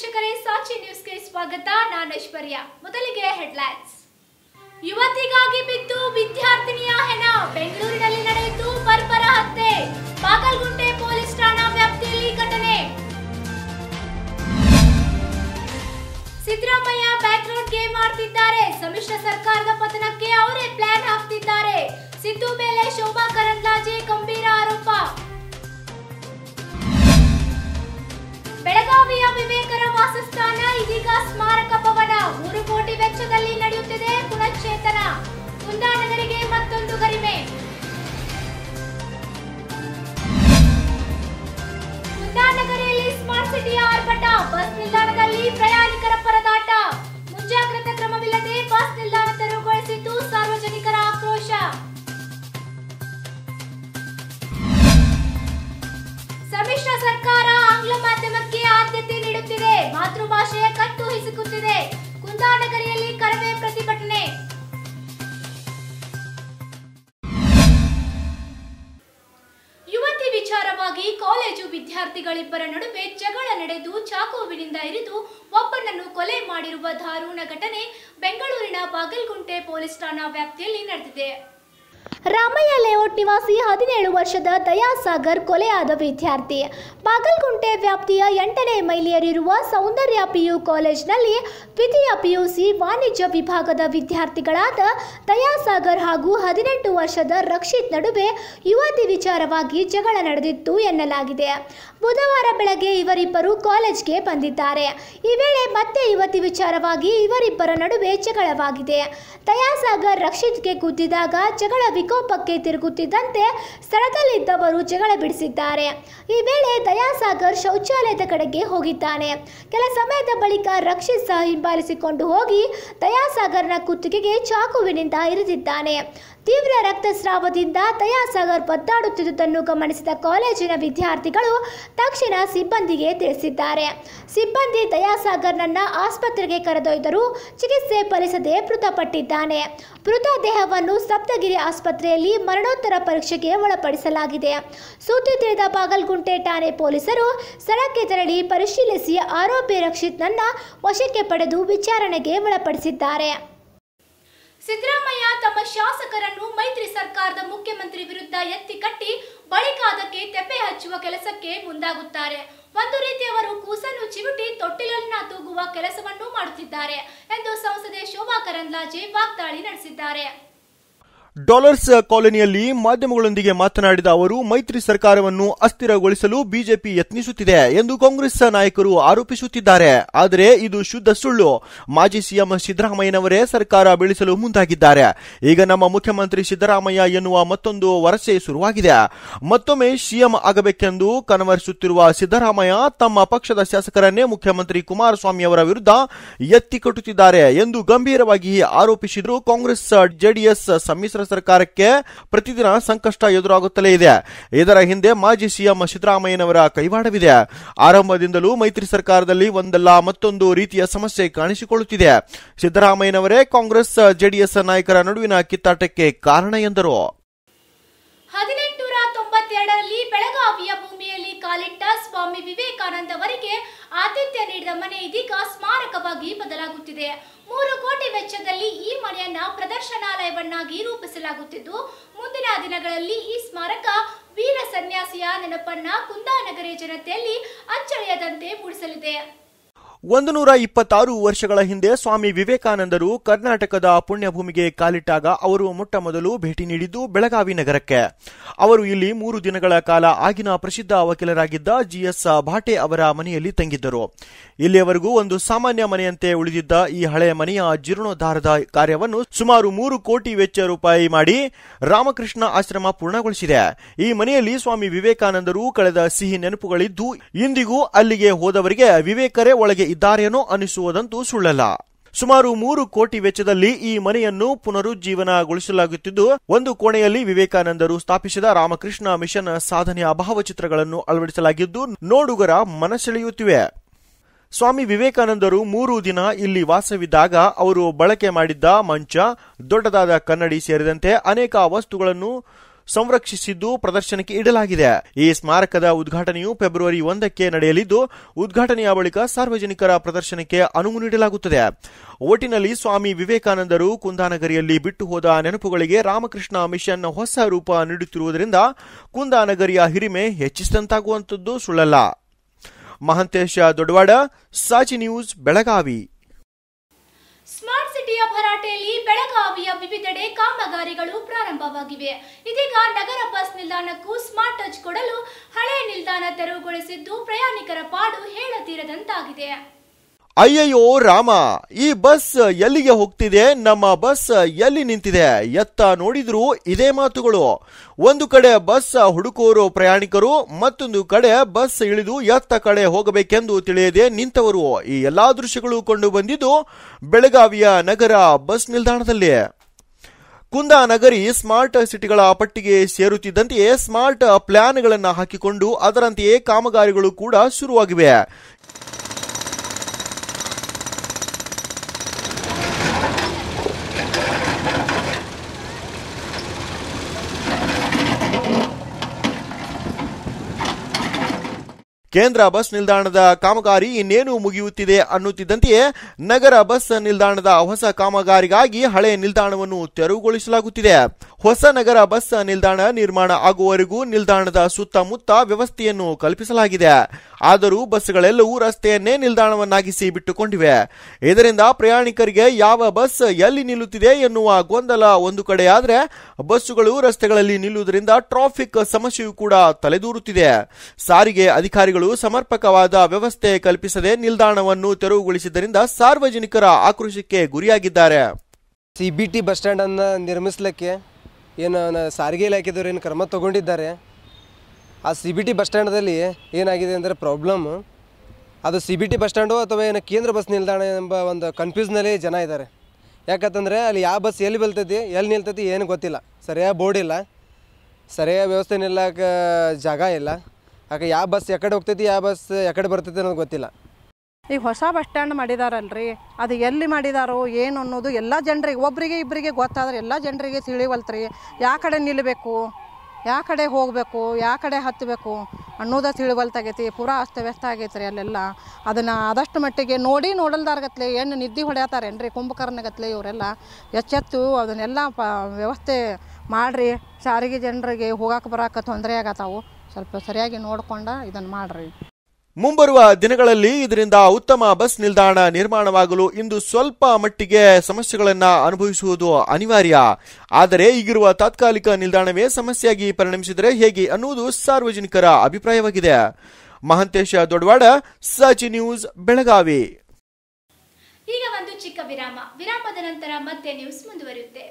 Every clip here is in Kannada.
ವೀಕ್ಷಕರೇ ಸಾಕ್ಷಿ ನ್ಯೂಸ್ಗೆ ಸ್ವಾಗತ ನಾನು ಐಶ್ವರ್ಯ ಮೊದಲಿಗೆ ಹೆಡ್ಲೈನ್ಸ್ ಯುವತಿಗಾಗಿ ಬಿದ್ದು ವಿದ್ಯಾರ್ಥಿನಿಯ ಹೆಣ ಬೆಂಗಳೂರಿನಲ್ಲಿ ನಡೆಯಿತು ಬರ್ಬರ ಹತ್ಯೆ ಬಾಗಲಗುಂಟೆ ಪೊಲೀಸ್ ಠಾಣಾ ವ್ಯಾಪ್ತಿಯಲ್ಲಿ ಘಟನೆ ಸಿದ್ದರಾಮಯ್ಯ ಬ್ಯಾಕ್ಗ್ರೌಂಡ್ ಗೇಮ್ ಆಡ್ತಿದ್ದಾರೆ ಸಮ್ಮಿಶ್ರ ಸರ್ಕಾರದ ಪತನಕ್ಕೆ ಅವರೇ ಪ್ಲಾನ್ ಹಾಕ್ತಿದ್ದಾರೆ ಸಿದ್ದು ಮೇಲೆ ಶೋಭಾ ಕರಂದ್ಲಾಜೆ ಗಂಭೀರ ಆರೋಪ ಬೆಳಗಾವಿಯ ವಿವೇಕರ ವಾಸಸ್ಥಾನ ಇದೀಗ ಸ್ಮಾರಕ ಭವನ ಮೂರು ಕೋಟಿ ವೆಚ್ಚದಲ್ಲಿ ನಡೆಯುತ್ತಿದೆ ಪುನಶ್ಚೇತನ ಕುಂದಾನಗರಿಗೆ ಮತ್ತೊಂದು ಗರಿಮೆ ಕುಂದಾನಗರಿಯಲ್ಲಿ ಸ್ಮಾರ್ಟ್ ಸಿಟಿಯ ಆರ್ಭಟ ಬಸ್ ನಿಲ್ದಾಣದಲ್ಲಿ ಪ್ರಯಾಣಿಕರ ಪರದಾಟ ಮುಂಜಾಗ್ರತಾ ಕ್ರಮವಿಲ್ಲದೆ ಬಸ್ ನಿಲ್ದಾಣ ತೆರವುಗೊಳಿಸಿದ್ದು ಸಾರ್ವಜನಿಕರ ಆಕ್ರೋಶ ಸಮ್ಮಿಶ್ರ ಸರ್ಕಾರ ಆಂಗ್ಲ ಮಾಧ್ಯಮಕ್ಕೆ ಆದ್ಯತೆ ನೀಡುತ್ತಿದೆ ಮಾತೃಭಾಷೆಯ ಕಟ್ಟು ಹಿಸುಕುತ್ತಿದೆ ಕುಂದಾನಗರಿಯಲ್ಲಿ ಕರವೇ ಪ್ರತಿಭಟನೆ ಯುವತಿ ವಿಚಾರವಾಗಿ ಕಾಲೇಜು ವಿದ್ಯಾರ್ಥಿಗಳಿಬ್ಬರ ನಡುವೆ ಜಗಳ ನಡೆದು ಚಾಕುವಿನಿಂದ ಇರಿದು ಒಬ್ಬನನ್ನು ಕೊಲೆ ಮಾಡಿರುವ ದಾರುಣ ಘಟನೆ ಬೆಂಗಳೂರಿನ ಬಾಗಲಗುಂಟೆ ಪೊಲೀಸ್ ಠಾಣಾ ವ್ಯಾಪ್ತಿಯಲ್ಲಿ ನಡೆದಿದೆ ರಾಮಯ್ಯ ಲೇಔಟ್ ನಿವಾಸಿ ಹದಿನೇಳು ವರ್ಷದ ದಯಾಸಾಗರ್ ಕೊಲೆಯಾದ ವಿದ್ಯಾರ್ಥಿ ಬಾಗಲಗುಂಟೆ ವ್ಯಾಪ್ತಿಯ ಎಂಟನೇ ಮೈಲಿಯಲ್ಲಿರುವ ಸೌಂದರ್ಯ ಪಿಯು ಕಾಲೇಜಿನಲ್ಲಿ ದ್ವಿತೀಯ ಪಿಯುಸಿ ವಾಣಿಜ್ಯ ವಿಭಾಗದ ವಿದ್ಯಾರ್ಥಿಗಳಾದ ದಯಾಸಾಗರ್ ಹಾಗೂ ಹದಿನೆಂಟು ವರ್ಷದ ರಕ್ಷಿತ್ ನಡುವೆ ಯುವತಿ ವಿಚಾರವಾಗಿ ಜಗಳ ನಡೆದಿತ್ತು ಎನ್ನಲಾಗಿದೆ ಬುಧವಾರ ಬೆಳಗ್ಗೆ ಇವರಿಬ್ಬರು ಕಾಲೇಜ್ಗೆ ಬಂದಿದ್ದಾರೆ ಈ ವೇಳೆ ಮತ್ತೆ ಯುವತಿ ವಿಚಾರವಾಗಿ ಇವರಿಬ್ಬರ ನಡುವೆ ಜಗಳವಾಗಿದೆ ದಯಾಸಾಗರ್ ರಕ್ಷಿತ್ಗೆ ಗುದ್ದಿದಾಗ ಜಗಳ ವಿಕೋಪಕ್ಕೆ ತಿರುಗುತ್ತಿದ್ದಂತೆ ಸ್ಥಳದಲ್ಲಿದ್ದವರು ಜಗಳ ಬಿಡಿಸಿದ್ದಾರೆ ಈ ವೇಳೆ ದಯಾಸಾಗರ್ ಶೌಚಾಲಯದ ಕಡೆಗೆ ಹೋಗಿದ್ದಾನೆ ಕೆಲ ಸಮಯದ ಬಳಿಕ ರಕ್ಷಿತ್ ಸಹ ಹಿಂಬಾಲಿಸಿಕೊಂಡು ಹೋಗಿ ದಯಾಸಾಗರ್ನ ಕುತ್ತಿಗೆಗೆ ಚಾಕುವಿನಿಂದ ಇರಿದಿದ್ದಾನೆ ತೀವ್ರ ರಕ್ತಸ್ರಾವದಿಂದ ದಯಾಸಾಗರ್ ಒದ್ದಾಡುತ್ತಿದ್ದುದನ್ನು ಗಮನಿಸಿದ ಕಾಲೇಜಿನ ವಿದ್ಯಾರ್ಥಿಗಳು ತಕ್ಷಣ ಸಿಬ್ಬಂದಿಗೆ ತಿಳಿಸಿದ್ದಾರೆ ಸಿಬ್ಬಂದಿ ದಯಾಸಾಗರ್ನನ್ನ ಆಸ್ಪತ್ರೆಗೆ ಕರೆದೊಯ್ದರೂ ಚಿಕಿತ್ಸೆ ಫಲಿಸದೆ ಮೃತಪಟ್ಟಿದ್ದಾನೆ ಮೃತ ದೇಹವನ್ನು ಸಪ್ತಗಿರಿ ಆಸ್ಪತ್ರೆಯಲ್ಲಿ ಮರಣೋತ್ತರ ಪರೀಕ್ಷೆಗೆ ಒಳಪಡಿಸಲಾಗಿದೆ ಸುದ್ದಿ ತಿಳಿದ ಬಾಗಲಗುಂಟೆ ಠಾಣೆ ಪೊಲೀಸರು ಸ್ಥಳಕ್ಕೆ ತೆರಳಿ ಪರಿಶೀಲಿಸಿ ಆರೋಪಿ ರಕ್ಷಿತ್ನನ್ನ ವಶಕ್ಕೆ ಪಡೆದು ವಿಚಾರಣೆಗೆ ಒಳಪಡಿಸಿದ್ದಾರೆ ಸಿದ್ದರಾಮಯ್ಯ ತಮ್ಮ ಶಾಸಕರನ್ನು ಮೈತ್ರಿ ಸರ್ಕಾರದ ಮುಖ್ಯಮಂತ್ರಿ ವಿರುದ್ಧ ಎತ್ತಿ ಕಟ್ಟಿ ಬಳಿಕ ಅದಕ್ಕೆ ತೆಪ್ಪೆ ಹಚ್ಚುವ ಕೆಲಸಕ್ಕೆ ಮುಂದಾಗುತ್ತಾರೆ ಒಂದು ರೀತಿ ಅವರು ಕೂಸನ್ನು ಚಿವುಟಿ ತೊಟ್ಟಿಲನ್ನ ತೂಗುವ ಕೆಲಸವನ್ನು ಮಾಡುತ್ತಿದ್ದಾರೆ ಎಂದು ಸಂಸದೆ ಶೋಭಾ ಕರಂದ್ಲಾಜೆ ವಾಗ್ದಾಳಿ ನಡೆಸಿದ್ದಾರೆ ಡಾಲರ್ಸ್ ಕಾಲೋನಿಯಲ್ಲಿ ಮಾಧ್ಯಮಗಳೊಂದಿಗೆ ಮಾತನಾಡಿದ ಅವರು ಮೈತ್ರಿ ಸರ್ಕಾರವನ್ನು ಅಸ್ಥಿರಗೊಳಿಸಲು ಬಿಜೆಪಿ ಯತ್ನಿಸುತ್ತಿದೆ ಎಂದು ಕಾಂಗ್ರೆಸ್ ನಾಯಕರು ಆರೋಪಿಸುತ್ತಿದ್ದಾರೆ ಆದರೆ ಇದು ಶುದ್ಧ ಸುಳ್ಳು ಮಾಜಿ ಸಿಎಂ ಸಿದ್ದರಾಮಯ್ಯನವರೇ ಸರ್ಕಾರ ಬೀಳಿಸಲು ಮುಂದಾಗಿದ್ದಾರೆ ಈಗ ನಮ್ಮ ಮುಖ್ಯಮಂತ್ರಿ ಸಿದ್ದರಾಮಯ್ಯ ಎನ್ನುವ ಮತ್ತೊಂದು ವರಸೆ ಶುರುವಾಗಿದೆ ಮತ್ತೊಮ್ಮೆ ಸಿಎಂ ಆಗಬೇಕೆಂದು ಕನವರಿಸುತ್ತಿರುವ ಸಿದ್ದರಾಮಯ್ಯ ತಮ್ಮ ಪಕ್ಷದ ಶಾಸಕರನ್ನೇ ಮುಖ್ಯಮಂತ್ರಿ ಕುಮಾರಸ್ವಾಮಿ ಅವರ ವಿರುದ್ಧ ಎತ್ತಿ ಕಟ್ಟುತ್ತಿದ್ದಾರೆ ಎಂದು ಗಂಭೀರವಾಗಿ ಆರೋಪಿಸಿದ್ರು ಕಾಂಗ್ರೆಸ್ ಜೆಡಿಎಸ್ ಸಮ್ಮಿಶ್ರ ಸರ್ಕಾರಕ್ಕೆ ಪ್ರತಿದಿನ ಸಂಕಷ್ಟ ಎದುರಾಗುತ್ತಲೇ ಇದೆ ಇದರ ಹಿಂದೆ ಮಾಜಿ ಸಿಎಂ ಸಿದ್ದರಾಮಯ್ಯನವರ ಕೈವಾಡವಿದೆ ಆರಂಭದಿಂದಲೂ ಮೈತ್ರಿ ಸರ್ಕಾರದಲ್ಲಿ ಒಂದಲ್ಲ ಮತ್ತೊಂದು ರೀತಿಯ ಸಮಸ್ಯೆ ಕಾಣಿಸಿಕೊಳ್ಳುತ್ತಿದೆ ಸಿದ್ದರಾಮಯ್ಯನವರೇ ಕಾಂಗ್ರೆಸ್ ಜೆಡಿಎಸ್ ನಾಯಕರ ನಡುವಿನ ಕಿತ್ತಾಟಕ್ಕೆ ಕಾರಣ ಎಂದರು ಹದಿನೆಂಟುನೂರ ತೊಂಬತ್ತೆರಡರಲ್ಲಿ ಬೆಳಗಾವಿಯ ಭೂಮಿಯಲ್ಲಿ ಕಾಲಿಟ್ಟ ಸ್ವಾಮಿ ವಿವೇಕಾನಂದ ಅವರಿಗೆ ಆತಿಥ್ಯ ನೀಡಿದ ಮನೆ ಇದೀಗ ಸ್ಮಾರಕವಾಗಿ ಬದಲಾಗುತ್ತಿದೆ ಮೂರು ಕೋಟಿ ವೆಚ್ಚದಲ್ಲಿ ಈ ಮನೆಯನ್ನ ಪ್ರದರ್ಶನಾಲಯವನ್ನಾಗಿ ರೂಪಿಸಲಾಗುತ್ತಿದ್ದು ಮುಂದಿನ ದಿನಗಳಲ್ಲಿ ಈ ಸ್ಮಾರಕ ವೀರ ಸನ್ಯಾಸಿಯ ನೆನಪನ್ನ ಕುಂದಾನಗರಿ ಜನತೆಯಲ್ಲಿ ಅಚ್ಚಳಿಯದಂತೆ ಮೂಡಿಸಲಿದೆ ಒಂದು ನೂರ ಇಪ್ಪತ್ತಾರು ವರ್ಷಗಳ ಹಿಂದೆ ಸ್ವಾಮಿ ವಿವೇಕಾನಂದರು ಕರ್ನಾಟಕದ ಪುಣ್ಯಭೂಮಿಗೆ ಕಾಲಿಟ್ಟಾಗ ಅವರು ಮೊಟ್ಟ ಮೊದಲು ಭೇಟಿ ನೀಡಿದ್ದು ಬೆಳಗಾವಿ ನಗರಕ್ಕೆ ಅವರು ಇಲ್ಲಿ ಮೂರು ದಿನಗಳ ಕಾಲ ಆಗಿನ ಪ್ರಸಿದ್ಧ ವಕೀಲರಾಗಿದ್ದ ಜಿಎಸ್ ಭಾಟೆ ಅವರ ಮನೆಯಲ್ಲಿ ತಂಗಿದ್ದರು ಇಲ್ಲಿಯವರೆಗೂ ಒಂದು ಸಾಮಾನ್ಯ ಮನೆಯಂತೆ ಉಳಿದಿದ್ದ ಈ ಹಳೆಯ ಮನೆಯ ಜೀರ್ಣೋದ್ಧಾರದ ಕಾರ್ಯವನ್ನು ಸುಮಾರು ಮೂರು ಕೋಟಿ ವೆಚ್ಚ ರೂಪಾಯಿ ಮಾಡಿ ರಾಮಕೃಷ್ಣ ಆಶ್ರಮ ಪೂರ್ಣಗೊಳಿಸಿದೆ ಈ ಮನೆಯಲ್ಲಿ ಸ್ವಾಮಿ ವಿವೇಕಾನಂದರು ಕಳೆದ ಸಿಹಿ ನೆನಪುಗಳಿದ್ದು ಇಂದಿಗೂ ಅಲ್ಲಿಗೆ ಹೋದವರಿಗೆ ವಿವೇಕರೇ ಒಳಗೆ ಇದ್ದಾರೇನೋ ಅನಿಸುವುದಂತೂ ಸುಳ್ಳಲ್ಲ ಸುಮಾರು ಮೂರು ಕೋಟಿ ವೆಚ್ಚದಲ್ಲಿ ಈ ಮನೆಯನ್ನು ಪುನರುಜ್ಜೀವನಗೊಳಿಸಲಾಗುತ್ತಿದ್ದು ಒಂದು ಕೋಣೆಯಲ್ಲಿ ವಿವೇಕಾನಂದರು ಸ್ಥಾಪಿಸಿದ ರಾಮಕೃಷ್ಣ ಮಿಷನ್ ಸಾಧನೆಯ ಭಾವಚಿತ್ರಗಳನ್ನು ಅಳವಡಿಸಲಾಗಿದ್ದು ನೋಡುಗರ ಮನಸೆಳೆಯುತ್ತಿವೆ ಸ್ವಾಮಿ ವಿವೇಕಾನಂದರು ಮೂರು ದಿನ ಇಲ್ಲಿ ವಾಸವಿದ್ದಾಗ ಅವರು ಬಳಕೆ ಮಾಡಿದ್ದ ಮಂಚ ದೊಡ್ಡದಾದ ಕನ್ನಡಿ ಸೇರಿದಂತೆ ಅನೇಕ ವಸ್ತುಗಳನ್ನು ಸಂರಕ್ಷಿಸಿದ್ದು ಪ್ರದರ್ಶನಕ್ಕೆ ಇಡಲಾಗಿದೆ ಈ ಸ್ಮಾರಕದ ಉದ್ಘಾಟನೆಯು ಫೆಬ್ರವರಿ ಒಂದಕ್ಕೆ ನಡೆಯಲಿದ್ದು ಉದ್ಘಾಟನೆಯ ಬಳಿಕ ಸಾರ್ವಜನಿಕರ ಪ್ರದರ್ಶನಕ್ಕೆ ಅನುವು ನೀಡಲಾಗುತ್ತದೆ ಒಟ್ಟಿನಲ್ಲಿ ಸ್ವಾಮಿ ವಿವೇಕಾನಂದರು ಕುಂದಾನಗರಿಯಲ್ಲಿ ಬಿಟ್ಟು ಹೋದ ನೆನಪುಗಳಿಗೆ ರಾಮಕೃಷ್ಣ ಮಿಷನ್ ಹೊಸ ರೂಪ ನೀಡುತ್ತಿರುವುದರಿಂದ ಕುಂದಾನಗರಿಯ ಹಿರಿಮೆ ಹೆಚ್ಚಿಸಿದಂತಾಗುವಂಥದ್ದು ಸುಳ್ಳಲ್ಲ ಮಹಂತೇಶ ದೊಡ್ಡವಾಡ ಸಾಚಿ ನ್ಯೂಸ್ ಬೆಳಗಾವಿ ಸ್ಮಾರ್ಟ್ ಸಿಟಿಯ ಭರಾಟೆಯಲ್ಲಿ ಬೆಳಗಾವಿಯ ವಿವಿಧೆಡೆ ಕಾಮಗಾರಿಗಳು ಪ್ರಾರಂಭವಾಗಿವೆ ಇದೀಗ ನಗರ ಬಸ್ ನಿಲ್ದಾಣಕ್ಕೂ ಸ್ಮಾರ್ಟ್ ಟಚ್ ಕೊಡಲು ಹಳೆ ನಿಲ್ದಾಣ ತೆರವುಗೊಳಿಸಿದ್ದು ಪ್ರಯಾಣಿಕರ ಪಾಡು ಹೇಳತೀರದಂತಾಗಿದೆ ಅಯ್ಯಯ್ಯೋ ರಾಮ ಈ ಬಸ್ ಎಲ್ಲಿಗೆ ಹೋಗ್ತಿದೆ ನಮ್ಮ ಬಸ್ ಎಲ್ಲಿ ನಿಂತಿದೆ ಎತ್ತ ನೋಡಿದ್ರು ಇದೇ ಮಾತುಗಳು ಒಂದು ಕಡೆ ಬಸ್ ಹುಡುಕೋರು ಪ್ರಯಾಣಿಕರು ಮತ್ತೊಂದು ಕಡೆ ಬಸ್ ಇಳಿದು ಎತ್ತ ಕಡೆ ಹೋಗಬೇಕೆಂದು ತಿಳಿಯದೆ ನಿಂತವರು ಈ ಎಲ್ಲಾ ದೃಶ್ಯಗಳು ಕಂಡು ಬಂದಿದ್ದು ಬೆಳಗಾವಿಯ ನಗರ ಬಸ್ ನಿಲ್ದಾಣದಲ್ಲಿ ಕುಂದಾನಗರಿ ಸ್ಮಾರ್ಟ್ ಸಿಟಿಗಳ ಪಟ್ಟಿಗೆ ಸೇರುತ್ತಿದ್ದಂತೆಯೇ ಸ್ಮಾರ್ಟ್ ಪ್ಲಾನ್ಗಳನ್ನು ಹಾಕಿಕೊಂಡು ಅದರಂತೆಯೇ ಕಾಮಗಾರಿಗಳು ಕೂಡ ಶುರುವಾಗಿವೆ ಕೇಂದ್ರ ಬಸ್ ನಿಲ್ದಾಣದ ಕಾಮಗಾರಿ ಇನ್ನೇನು ಮುಗಿಯುತ್ತಿದೆ ಅನ್ನುತ್ತಿದ್ದಂತೆಯೇ ನಗರ ಬಸ್ ನಿಲ್ದಾಣದ ಹೊಸ ಕಾಮಗಾರಿಗಾಗಿ ಹಳೆ ನಿಲ್ದಾಣವನ್ನು ತೆರವುಗೊಳಿಸಲಾಗುತ್ತಿದೆ ಹೊಸ ನಗರ ಬಸ್ ನಿಲ್ದಾಣ ನಿರ್ಮಾಣ ಆಗುವವರೆಗೂ ನಿಲ್ದಾಣದ ಸುತ್ತಮುತ್ತ ವ್ಯವಸ್ಥೆಯನ್ನು ಕಲ್ಪಿಸಲಾಗಿದೆ ಆದರೂ ಬಸ್ಗಳೆಲ್ಲವೂ ರಸ್ತೆಯನ್ನೇ ನಿಲ್ದಾಣವನ್ನಾಗಿಸಿ ಬಿಟ್ಟುಕೊಂಡಿವೆ ಇದರಿಂದ ಪ್ರಯಾಣಿಕರಿಗೆ ಯಾವ ಬಸ್ ಎಲ್ಲಿ ನಿಲ್ಲುತ್ತಿದೆ ಎನ್ನುವ ಗೊಂದಲ ಒಂದು ಕಡೆಯಾದರೆ ಬಸ್ಸುಗಳು ರಸ್ತೆಗಳಲ್ಲಿ ನಿಲ್ಲುವುದರಿಂದ ಟ್ರಾಫಿಕ್ ಸಮಸ್ಯೆಯೂ ಕೂಡ ತಲೆದೂರುತ್ತಿದೆ ಸಾರಿಗೆ ಅಧಿಕಾರಿಗಳು ಸಮರ್ಪಕವಾದ ವ್ಯವಸ್ಥೆ ಕಲ್ಪಿಸದೆ ನಿಲ್ದಾಣವನ್ನು ತೆರವುಗೊಳಿಸಿದ್ದರಿಂದ ಸಾರ್ವಜನಿಕರ ಆಕ್ರೋಶಕ್ಕೆ ಗುರಿಯಾಗಿದ್ದಾರೆ ಸಿ ಬಿ ಟಿ ಬಸ್ ಸ್ಟ್ಯಾಂಡನ್ನು ನಿರ್ಮಿಸಲಿಕ್ಕೆ ಏನು ನ- ಸಾರಿಗೆ ಇಲಾಖೆದವರು ಏನು ಕ್ರಮ ತಗೊಂಡಿದ್ದಾರೆ ಆ ಸಿ ಬಿ ಟಿ ಬಸ್ ಸ್ಟ್ಯಾಂಡದಲ್ಲಿ ಏನಾಗಿದೆ ಅಂದರೆ ಪ್ರಾಬ್ಲಮ್ ಅದು C B T bus stand ಅಥವಾ ಏನು ಕೇಂದ್ರ ಬಸ್ ನಿಲ್ದಾಣ ಎಂಬ ಒಂದು ಕನ್ಫ್ಯೂಸ್ನಲ್ಲಿ ಜನ ಇದ್ದಾರೆ ಯಾಕಂತಂದರೆ ಅಲ್ಲಿ ಯಾವ ಬಸ್ ಎಲ್ಲಿ ಬಲ್ತೈತಿ ಎಲ್ಲಿ ನಿಲ್ತೈತಿ ಏನು ಗೊತ್ತಿಲ್ಲ ಸರಿಯಾದ ಬೋರ್ಡ್ ಇಲ್ಲ ಸರಿಯಾದ ವ್ಯವಸ್ಥೆ ನಿಲ್ಲಕ್ಕೆ ಜಾಗ ಇಲ್ಲ ಯಾಕೆ ಯಾವ ಬಸ್ ಎಕಡೆ ಹೋಗ್ತೈತಿ ಯಾವ ಬಸ್ ಎಕಡೆ ಬರ್ತೈತಿ ಅನ್ನೋದು ಗೊತ್ತಿಲ್ಲ ಈಗ ಹೊಸ ಬಸ್ ಸ್ಟ್ಯಾಂಡ್ ಮಾಡಿದಾರಲ್ರಿ ಅದು ಎಲ್ಲಿ ಮಾಡಿದಾರೋ ಏನು ಅನ್ನೋದು ಎಲ್ಲ ಜನರಿಗೆ ಒಬ್ಬರಿಗೆ ಇಬ್ಬರಿಗೆ ಗೊತ್ತಾದ್ರೆ ಎಲ್ಲ ಜನರಿಗೆ ತಿಳಿವಲ್ತ್ರಿ ಯಾವ ಕಡೆ ನಿಲ್ಲಬೇಕು ಯಾವ ಕಡೆ ಹೋಗಬೇಕು ಯಾವ ಕಡೆ ಹತ್ತಬೇಕು ಅನ್ನೋದ ತಿಳಿವಲ್ತಾಗೈತಿ ಪೂರಾ ಅಸ್ತವ್ಯಸ್ತ ಆಗೈತೆ ರೀ ಅಲ್ಲೆಲ್ಲ ಅದನ್ನು ಆದಷ್ಟು ಮಟ್ಟಿಗೆ ನೋಡಿ ನೋಡಲ್ದಾರ್ಗತ್ಲೆ ಏನು ನಿದ್ದೆ ಹೊಡ್ಯಾತಾರೇನ್ರಿ ಕುಂಭಕರ್ಣಗತ್ಲೆ ಇವರೆಲ್ಲ ಎಚ್ಚೆತ್ತು ಅದನ್ನೆಲ್ಲ ಪ ವ್ಯವಸ್ಥೆ ಮಾಡಿರಿ ಸಾರಿಗೆ ಜನರಿಗೆ ಹೋಗಾಕ ಬರಾಕ ತೊಂದರೆ ಆಗತ್ತಾವು ಸ್ವಲ್ಪ ಸರಿಯಾಗಿ ನೋಡ್ಕೊಂಡು ಇದನ್ನು ಮಾಡಿರಿ ಮುಂಬರುವ ದಿನಗಳಲ್ಲಿ ಇದರಿಂದ ಉತ್ತಮ ಬಸ್ ನಿಲ್ದಾಣ ನಿರ್ಮಾಣವಾಗಲು ಇಂದು ಸ್ವಲ್ಪ ಮಟ್ಟಿಗೆ ಸಮಸ್ಯೆಗಳನ್ನ ಅನುಭವಿಸುವುದು ಅನಿವಾರ್ಯ ಆದರೆ ಈಗಿರುವ ತಾತ್ಕಾಲಿಕ ನಿಲ್ದಾಣವೇ ಸಮಸ್ಯೆಯಾಗಿ ಪರಿಣಮಿಸಿದರೆ ಹೇಗೆ ಅನ್ನುವುದು ಸಾರ್ವಜನಿಕರ ಅಭಿಪ್ರಾಯವಾಗಿದೆ ಮಹಂತೇಶ ದೊಡ್ಡವಾಡ ಸಾಚಿ ನ್ಯೂಸ್ ಬೆಳಗಾವಿ ಈಗ ಒಂದು ಚಿಕ್ಕ ವಿರಾಮ ವಿರಾಮದ ನಂತರ ಮತ್ತೆ ನ್ಯೂಸ್ ಮುಂದುವರಿಯುತ್ತೆ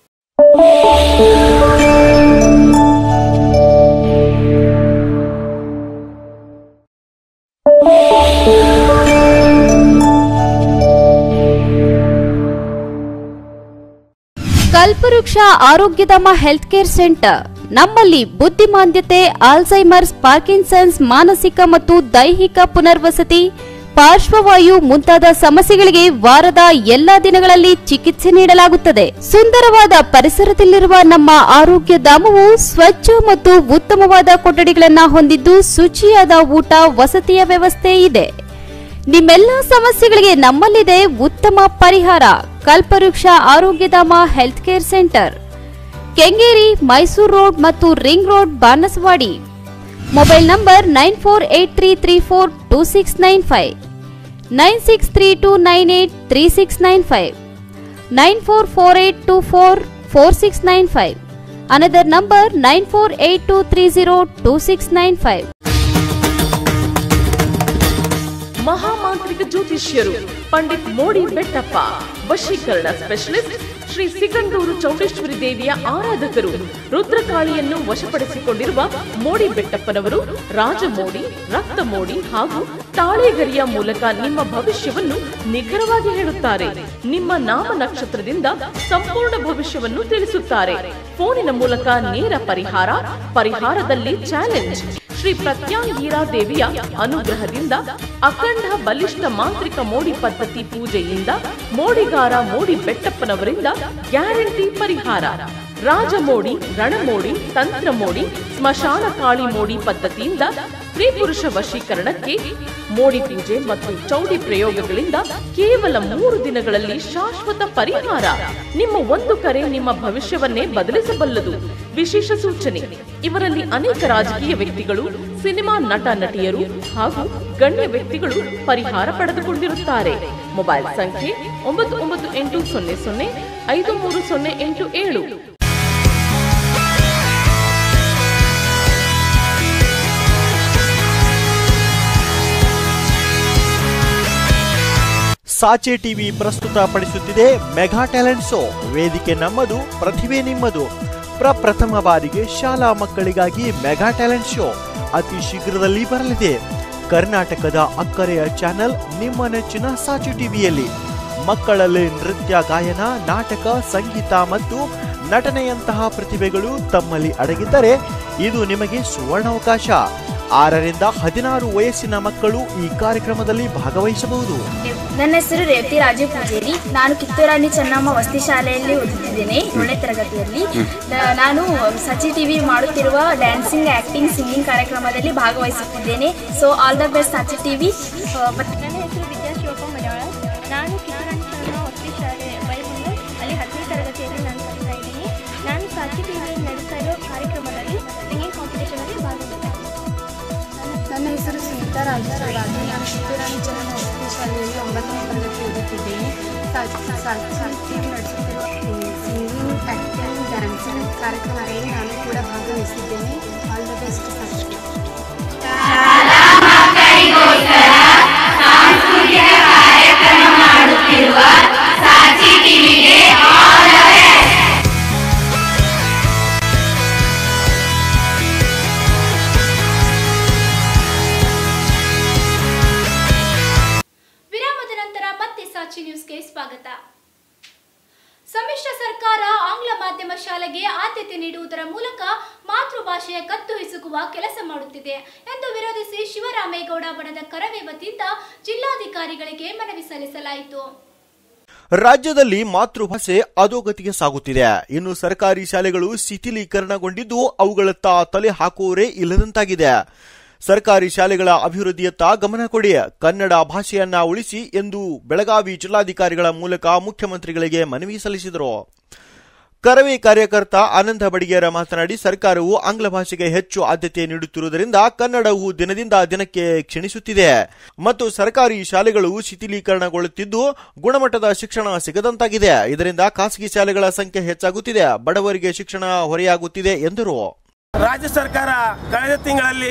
ಕಲ್ಪವೃಕ್ಷ ಆರೋಗ್ಯಧಾಮ ಹೆಲ್ತ್ ಕೇರ್ ಸೆಂಟರ್ ನಮ್ಮಲ್ಲಿ ಬುದ್ಧಿಮಾಂದ್ಯತೆ ಆಲ್ಝೈಮರ್ಸ್ ಪಾರ್ಕಿನ್ಸನ್ಸ್ ಮಾನಸಿಕ ಮತ್ತು ದೈಹಿಕ ಪುನರ್ವಸತಿ ಪಾರ್ಶ್ವವಾಯು ಮುಂತಾದ ಸಮಸ್ಯೆಗಳಿಗೆ ವಾರದ ಎಲ್ಲಾ ದಿನಗಳಲ್ಲಿ ಚಿಕಿತ್ಸೆ ನೀಡಲಾಗುತ್ತದೆ ಸುಂದರವಾದ ಪರಿಸರದಲ್ಲಿರುವ ನಮ್ಮ ಆರೋಗ್ಯ ಧಾಮವು ಸ್ವಚ್ಛ ಮತ್ತು ಉತ್ತಮವಾದ ಕೊಠಡಿಗಳನ್ನು ಹೊಂದಿದ್ದು ಶುಚಿಯಾದ ಊಟ ವಸತಿಯ ವ್ಯವಸ್ಥೆ ಇದೆ ನಿಮ್ಮೆಲ್ಲ ಸಮಸ್ಯೆಗಳಿಗೆ ನಮ್ಮಲ್ಲಿದೆ ಉತ್ತಮ ಪರಿಹಾರ Kalpavriksha Arogyadhama health care centre Kengeri Mysuru road ಮತ್ತು ring road Banasawadi mobile number nine four eight three three four two six nine five nine six three two nine eight three six nine five nine four four eight two four four six nine five another number nine four eight two three zero two six nine five ಮಹಾಮಾಂತ್ರಿಕ ಜ್ಯೋತಿಷ್ಯರು ಪಂಡಿತ್ ಮೋಡಿ ಬೆಟ್ಟಪ್ಪ ವಶೀಕರಣ ಸ್ಪೆಷಲಿಸ್ಟ್ ಶ್ರೀ ಸಿಗಂದೂರು ಚೌಡೇಶ್ವರಿ ದೇವಿಯ ಆರಾಧಕರು ರುದ್ರಕಾಳಿಯನ್ನು ವಶಪಡಿಸಿಕೊಂಡಿರುವ ಮೋಡಿ ಬೆಟ್ಟಪ್ಪನವರು ರಾಜಮೋಡಿ ರಕ್ತ ಮೋಡಿ ಹಾಗೂ ತಾಳೆಗರಿಯ ಮೂಲಕ ನಿಮ್ಮ ಭವಿಷ್ಯವನ್ನು ನಿಖರವಾಗಿ ಹೇಳುತ್ತಾರೆ ನಿಮ್ಮ ನಾಮ ನಕ್ಷತ್ರದಿಂದ ಸಂಪೂರ್ಣ ಭವಿಷ್ಯವನ್ನು ತಿಳಿಸುತ್ತಾರೆ ಫೋನಿನ ಮೂಲಕ ನೇರ ಪರಿಹಾರ ಪರಿಹಾರದಲ್ಲಿ ಚಾಲೆಂಜ್ ಶ್ರೀ ಪ್ರತ್ಯಾಂಗೀರಾ ದೇವಿಯ ಅನುಗ್ರಹದಿಂದ ಅಖಂಡ ಬಲಿಷ್ಠ ಮಾಂತ್ರಿಕ ಮೋಡಿ ಪದ್ಧತಿ ಪೂಜೆಯಿಂದ ಮೋಡಿಗಾರ ಮೋಡಿ ಬೆಟ್ಟಪ್ಪನವರಿಂದ ಗ್ಯಾರಂಟಿ ಪರಿಹಾರ ರಾಜಮೋಡಿ ರಣಮೋಡಿ ತಂತ್ರ ಮೋಡಿ ಸ್ಮಶಾನ ಕಾಳಿ ಮೋಡಿ ಪದ್ಧತಿಯಿಂದ ಸ್ತ್ರೀ ಪುರುಷ ವಶೀಕರಣಕ್ಕೆ ಮೋಡಿ ಪೂಜೆ ಮತ್ತು ಚೌಡಿ ಪ್ರಯೋಗಗಳಿಂದ ಕೇವಲ ಮೂರು ದಿನಗಳಲ್ಲಿ ಶಾಶ್ವತ ಪರಿಹಾರ ನಿಮ್ಮ ಒಂದು ಕರೆ ನಿಮ್ಮ ಭವಿಷ್ಯವನ್ನೇ ಬದಲಿಸಬಲ್ಲದು ವಿಶೇಷ ಸೂಚನೆ ಇವರಲ್ಲಿ ಅನೇಕ ರಾಜಕೀಯ ವ್ಯಕ್ತಿಗಳು ಸಿನಿಮಾ ನಟ ನಟಿಯರು ಹಾಗೂ ಗಣ್ಯ ವ್ಯಕ್ತಿಗಳು ಪರಿಹಾರ ಪಡೆದುಕೊಂಡಿರುತ್ತಾರೆ ಮೊಬೈಲ್ ಸಂಖ್ಯೆ ಒಂಬತ್ತು ಒಂಬತ್ತು ಎಂಟು ಸೊನ್ನೆ ಸೊನ್ನೆ ಐದು ಮೂರು ಸೊನ್ನೆ ಎಂಟು ಏಳು ಸಾಚೆ ಟಿವಿ ಪ್ರಸ್ತುತ ಪಡಿಸುತ್ತಿದೆ ಮೆಗಾ ಟ್ಯಾಲೆಂಟ್ ಶೋ ವೇದಿಕೆ ನಮ್ಮದು ಪ್ರತಿಭೆ ನಿಮ್ಮದು ಪ್ರಪ್ರಥಮ ಬಾರಿಗೆ ಶಾಲಾ ಮಕ್ಕಳಿಗಾಗಿ ಮೆಗಾ ಟ್ಯಾಲೆಂಟ್ ಶೋ ಅತಿ ಶೀಘ್ರದಲ್ಲಿ ಬರಲಿದೆ ಕರ್ನಾಟಕದ ಅಕ್ಕರೆಯ ಚಾನೆಲ್ ನಿಮ್ಮ ನೆಚ್ಚಿನ ಸಾಚೆ ಟಿವಿಯಲ್ಲಿ ಮಕ್ಕಳಲ್ಲಿ ನೃತ್ಯ ಗಾಯನ ನಾಟಕ ಸಂಗೀತ ಮತ್ತು ನಟನೆಯಂತಹ ಪ್ರತಿಭೆಗಳು ತಮ್ಮಲ್ಲಿ ಅಡಗಿದ್ದರೆ ಇದು ನಿಮಗೆ ಸುವರ್ಣಾವಕಾಶ ಆರರಿಂದ ಹದಿನಾರು ವಯಸ್ಸಿನ ಮಕ್ಕಳು ಈ ಕಾರ್ಯಕ್ರಮದಲ್ಲಿ ಭಾಗವಹಿಸಬಹುದು ನನ್ನ ಹೆಸರು ರೇವತಿ ರಾಜು ಪೂಜೇರಿ ನಾನು ಕಿತ್ತೂರಾಣಿ ಚೆನ್ನಮ್ಮ ವಸತಿ ಶಾಲೆಯಲ್ಲಿ ಓದುತ್ತಿದ್ದೇನೆ ಏಳನೇ ತರಗತಿಯಲ್ಲಿ ನ- ನಾನು ಸಚಿ ಟಿವಿ ಮಾಡುತ್ತಿರುವ ಡ್ಯಾನ್ಸಿಂಗ್ ಆಕ್ಟಿಂಗ್ ಸಿಂಗಿಂಗ್ ಕಾರ್ಯಕ್ರಮದಲ್ಲಿ ಭಾಗವಹಿಸುತ್ತಿದ್ದೇನೆ so all the best Sachi TV ನನ್ನ ಹೆಸರು ವಿದ್ಯಾ ಶಿವಪ್ಪ ಮಲಯಾಳ ನಾನು ಕಿತ್ತೂರಾಣಿ ಚೆನ್ನಮ್ಮ ವಸತಿ ಶಾಲೆ ಬೈಬಂಗಲ್ ಅಲ್ಲಿ ಹತ್ತನೇ ತರಗತಿಯಲ್ಲಿ ನಾನು ಕಲಿತಾ ಇದ್ದೀನಿ ನಾನು ಸಾಚಿ ಟಿವಿಯಲ್ಲಿ ನಡೆಸ್ತಾ ಇರೋ ಕಾರ್ಯಕ್ರಮದಲ್ಲಿ ಸಿಂಗಿಂಗ್ ಕಾಂಪಿಟೇಷನಲ್ಲಿ ಭಾಗವಹಿಸ್ತೀನಿ ನನ್ನ ಹೆಸರು ಸುನೀತಾ ರಾಜೇಶ್ವರಾಜು ನಾನು ಕಿತ್ತೂರಾಣಿ ಚೆನ್ನಮ್ಮ ವಸತಿ ಶಾಲೆಯಲ್ಲಿ ಒಂಬತ್ತನೇ ತರಗತಿ ಓದುತ್ತಿದ್ದೇನೆ ಟಿವಿ ನಡೆಸುತ್ತಿರುವ ಸಿಂಗಿಂಗ್ ಆ್ಯಕ್ಟಿಂಗ್ ಡ್ಯಾನ್ಸಿಂಗ್ ಕಾರ್ಯಕ್ರಮದಲ್ಲಿ ನಾನು ಕೂಡ ಭಾಗವಹಿಸಿದ್ದೇನೆ ಆಲ್ ದ ಬೆಸ್ಟ್ ಫಸ್ಟ್ ವಿರಾಮದ ನಂತರ ಮತ್ತೆ ಸಾಚಿ ನ್ಯೂಸ್ಗೆ ಸ್ವಾಗತ ಸಮ್ಮಿಶ್ರ ಸರ್ಕಾರ ಆಂಗ್ಲ ಮಾಧ್ಯಮ ಶಾಲೆಗೆ ಆದ್ಯತೆ ನೀಡುವುದರ ಮೂಲಕ ಮಾತೃಭಾಷೆಯ ಕತ್ತು ಹಿಸುಕುವ ಕೆಲಸ ಮಾಡುತ್ತಿದೆ ಎಂದು ವಿರೋಧಿಸಿ ಶಿವರಾಮೇಗೌಡ ಬಣದ ಕರವೇ ವತಿಯಿಂದ ಜಿಲ್ಲಾಧಿಕಾರಿಗಳಿಗೆ ಮನವಿ ಸಲ್ಲಿಸಲಾಯಿತು ರಾಜ್ಯದಲ್ಲಿ ಮಾತೃಭಾಷೆ ಅಧೋಗತಿಗೆ ಸಾಗುತ್ತಿದೆ ಇನ್ನು ಸರ್ಕಾರಿ ಶಾಲೆಗಳು ಶಿಥಿಲೀಕರಣಗೊಂಡಿದ್ದು ಅವುಗಳತ್ತ ತಲೆ ಹಾಕುವರೇ ಇಲ್ಲದಂತಾಗಿದೆ ಸರ್ಕಾರಿ ಶಾಲೆಗಳ ಅಭಿವೃದ್ಧಿಯತ್ತ ಗಮನ ಕೊಡಿ ಕನ್ನಡ ಭಾಷೆಯನ್ನ ಉಳಿಸಿ ಎಂದು ಬೆಳಗಾವಿ ಜಿಲ್ಲಾಧಿಕಾರಿಗಳ ಮೂಲಕ ಮುಖ್ಯಮಂತ್ರಿಗಳಿಗೆ ಮನವಿ ಸಲ್ಲಿಸಿದರು ಕರವೇ ಕಾರ್ಯಕರ್ತ ಆನಂದ ಬಡಿಗೇರ ಮಾತನಾಡಿ ಸರ್ಕಾರವು ಆಂಗ್ಲ ಭಾಷೆಗೆ ಹೆಚ್ಚು ಆದ್ಯತೆ ನೀಡುತ್ತಿರುವುದರಿಂದ ಕನ್ನಡವು ದಿನದಿಂದ ದಿನಕ್ಕೆ ಕ್ಷೀಣಿಸುತ್ತಿದೆ ಮತ್ತು ಸರ್ಕಾರಿ ಶಾಲೆಗಳು ಶಿಥಿಲೀಕರಣಗೊಳ್ಳುತ್ತಿದ್ದು ಗುಣಮಟ್ಟದ ಶಿಕ್ಷಣ ಸಿಗದಂತಾಗಿದೆ ಇದರಿಂದ ಖಾಸಗಿ ಶಾಲೆಗಳ ಸಂಖ್ಯೆ ಹೆಚ್ಚಾಗುತ್ತಿದೆ ಬಡವರಿಗೆ ಶಿಕ್ಷಣ ಹೊರೆಯಾಗುತ್ತಿದೆ ಎಂದರು ರಾಜ್ಯ ಸರ್ಕಾರ ಕಳೆದ ತಿಂಗಳಲ್ಲಿ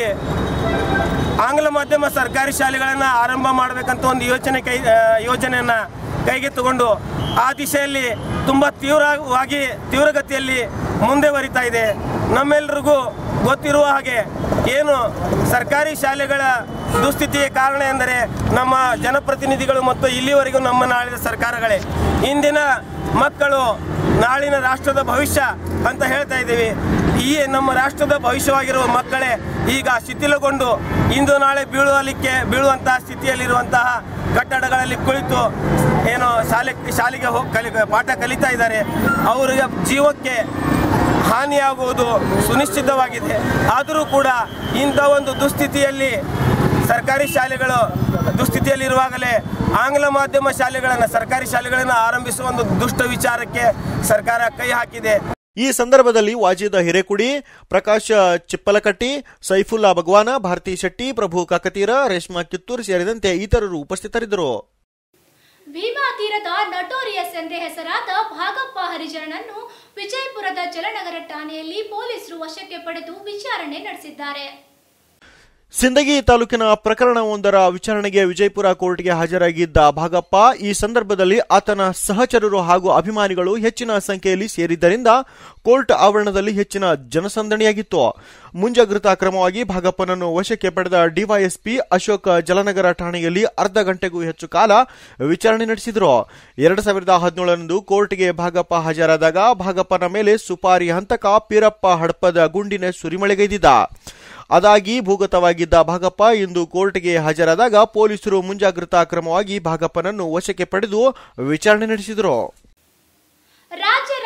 ಆಂಗ್ಲ ಮಾಧ್ಯಮ ಸರ್ಕಾರಿ ಶಾಲೆಗಳನ್ನು ಆರಂಭ ಮಾಡಬೇಕಂತ ಒಂದು ಯೋಚನೆ ಕೈ ಆ, ಯೋಜನೆಯನ್ನ ಕೈಗೆ ತಗೊಂಡು ಆ ದಿಶೆಯಲ್ಲಿ ತುಂಬ ತೀವ್ರವಾಗಿ ತೀವ್ರಗತಿಯಲ್ಲಿ ಮುಂದೆ ಬರಿತಾ ಇದೆ ನಮ್ಮೆಲ್ಲರಿಗೂ ಗೊತ್ತಿರುವ ಹಾಗೆ ಏನು ಸರ್ಕಾರಿ ಶಾಲೆಗಳ ದುಸ್ಥಿತಿಗೆ ಕಾರಣ ಎಂದರೆ ನಮ್ಮ ಜನಪ್ರತಿನಿಧಿಗಳು ಮತ್ತು ಇಲ್ಲಿವರೆಗೂ ನಮ್ಮನ್ನು ಆಳಿದ ಸರ್ಕಾರಗಳೇ ಇಂದಿನ ಮಕ್ಕಳು ನಾಳಿನ ರಾಷ್ಟ್ರದ ಭವಿಷ್ಯ ಅಂತ ಹೇಳ್ತಾ ಇದ್ದೀವಿ ಈ ನಮ್ಮ ರಾಷ್ಟ್ರದ ಭವಿಷ್ಯವಾಗಿರುವ ಮಕ್ಕಳೇ ಈಗ ಶಿಥಿಲಗೊಂಡು ಇಂದು ನಾಳೆ ಬೀಳುವಲಿಕ್ಕೆ ಬೀಳುವಂತಹ ಸ್ಥಿತಿಯಲ್ಲಿರುವಂತಹ ಕಟ್ಟಡಗಳಲ್ಲಿ ಕುಳಿತು ಏನು ಶಾಲೆ ಶಾಲೆಗೆ ಹೋಗಿ ಕಲಿ ಪಾಠ ಕಲಿತಾ ಇದ್ದಾರೆ ಅವರಿಗೆ ಜೀವಕ್ಕೆ ಹಾನಿಯಾಗುವುದು ಸುನಿಶ್ಚಿತವಾಗಿದೆ ಆದರೂ ಕೂಡ ಇಂಥ ಒಂದು ದುಸ್ಥಿತಿಯಲ್ಲಿ ಸರ್ಕಾರಿ ಶಾಲೆಗಳು ದುಸ್ಥಿತಿಯಲ್ಲಿರುವಾಗಲೇ ಆಂಗ್ಲ ಮಾಧ್ಯಮ ಶಾಲೆಗಳನ್ನು ಸರ್ಕಾರಿ ಶಾಲೆಗಳನ್ನು ಆರಂಭಿಸುವ ಒಂದು ದುಷ್ಟ ವಿಚಾರಕ್ಕೆ ಸರ್ಕಾರ ಕೈ ಹಾಕಿದೆ ಈ ಸಂದರ್ಭದಲ್ಲಿ ವಾಜಿದ ಹಿರೇಕುಡಿ ಪ್ರಕಾಶ್ ಚಿಪ್ಪಲಕಟ್ಟಿ ಸೈಫುಲ್ಲಾ ಭಗವಾನ ಭಾರತಿ ಶೆಟ್ಟಿ ಪ್ರಭು ಕಾಕತೀರ ರೇಷ್ಮಾ ಕಿತ್ತೂರ್ ಸೇರಿದಂತೆ ಇತರರು ಉಪಸ್ಥಿತರಿದ್ದರು ಭೀಮಾ ತೀರದ ನಟೋರಿಯಸ್ ಎಂದೇ ಹೆಸರಾದ ಭಾಗಪ್ಪ ಹರಿಜನನನ್ನು ವಿಜಯಪುರದ ಜಲನಗರ ಠಾಣೆಯಲ್ಲಿ ಪೊಲೀಸರು ವಶಕ್ಕೆ ಪಡೆದು ವಿಚಾರಣೆ ನಡೆಸಿದ್ದಾರೆ ಸಿಂದಗಿ ತಾಲೂಕಿನ ಪ್ರಕರಣವೊಂದರ ವಿಚಾರಣೆಗೆ ವಿಜಯಪುರ ಕೋರ್ಟ್ಗೆ ಹಾಜರಾಗಿದ್ದ ಭಾಗಪ್ಪ ಈ ಸಂದರ್ಭದಲ್ಲಿ ಆತನ ಸಹಚರರು ಹಾಗೂ ಅಭಿಮಾನಿಗಳು ಹೆಚ್ಚಿನ ಸಂಖ್ಯೆಯಲ್ಲಿ ಸೇರಿದ್ದರಿಂದ ಕೋರ್ಟ್ ಆವರಣದಲ್ಲಿ ಹೆಚ್ಚಿನ ಜನಸಂದಣಿಯಾಗಿತ್ತು ಮುಂಜಾಗ್ರತಾ ಕ್ರಮವಾಗಿ ಭಾಗಪ್ಪನನ್ನು ವಶಕ್ಕೆ ಪಡೆದ ಡಿವೈಎಸ್ಪಿ ಅಶೋಕ್ ಜಲನಗರ ಠಾಣೆಯಲ್ಲಿ ಅರ್ಧ ಗಂಟೆಗೂ ಹೆಚ್ಚು ಕಾಲ ವಿಚಾರಣೆ ನಡೆಸಿದರು ಎರಡ್ ಸಾವಿರದ ಹದಿನೇಳರಂದು ಕೋರ್ಟ್ಗೆ ಭಾಗಪ್ಪ ಹಾಜರಾದಾಗ ಭಾಗಪ್ಪನ ಮೇಲೆ ಸುಪಾರಿ ಹಂತಕ ಪೀರಪ್ಪ ಹಡಪದ ಗುಂಡಿನ ಸುರಿಮಳೆಗೈದಿದ್ದ ಅದಾಗಿ ಭೂಗತವಾಗಿದ್ದ ಭಾಗಪ್ಪ ಇಂದು ಕೋರ್ಟ್ಗೆ ಹಾಜರಾದಾಗ ಪೊಲೀಸರು ಮುಂಜಾಗ್ರತಾ ಕ್ರಮವಾಗಿ ಭಾಗಪ್ಪನನ್ನು ವಶಕ್ಕೆ ಪಡೆದು ವಿಚಾರಣೆ ನಡೆಸಿದರು ರಾಜ್ಯ ರೈತ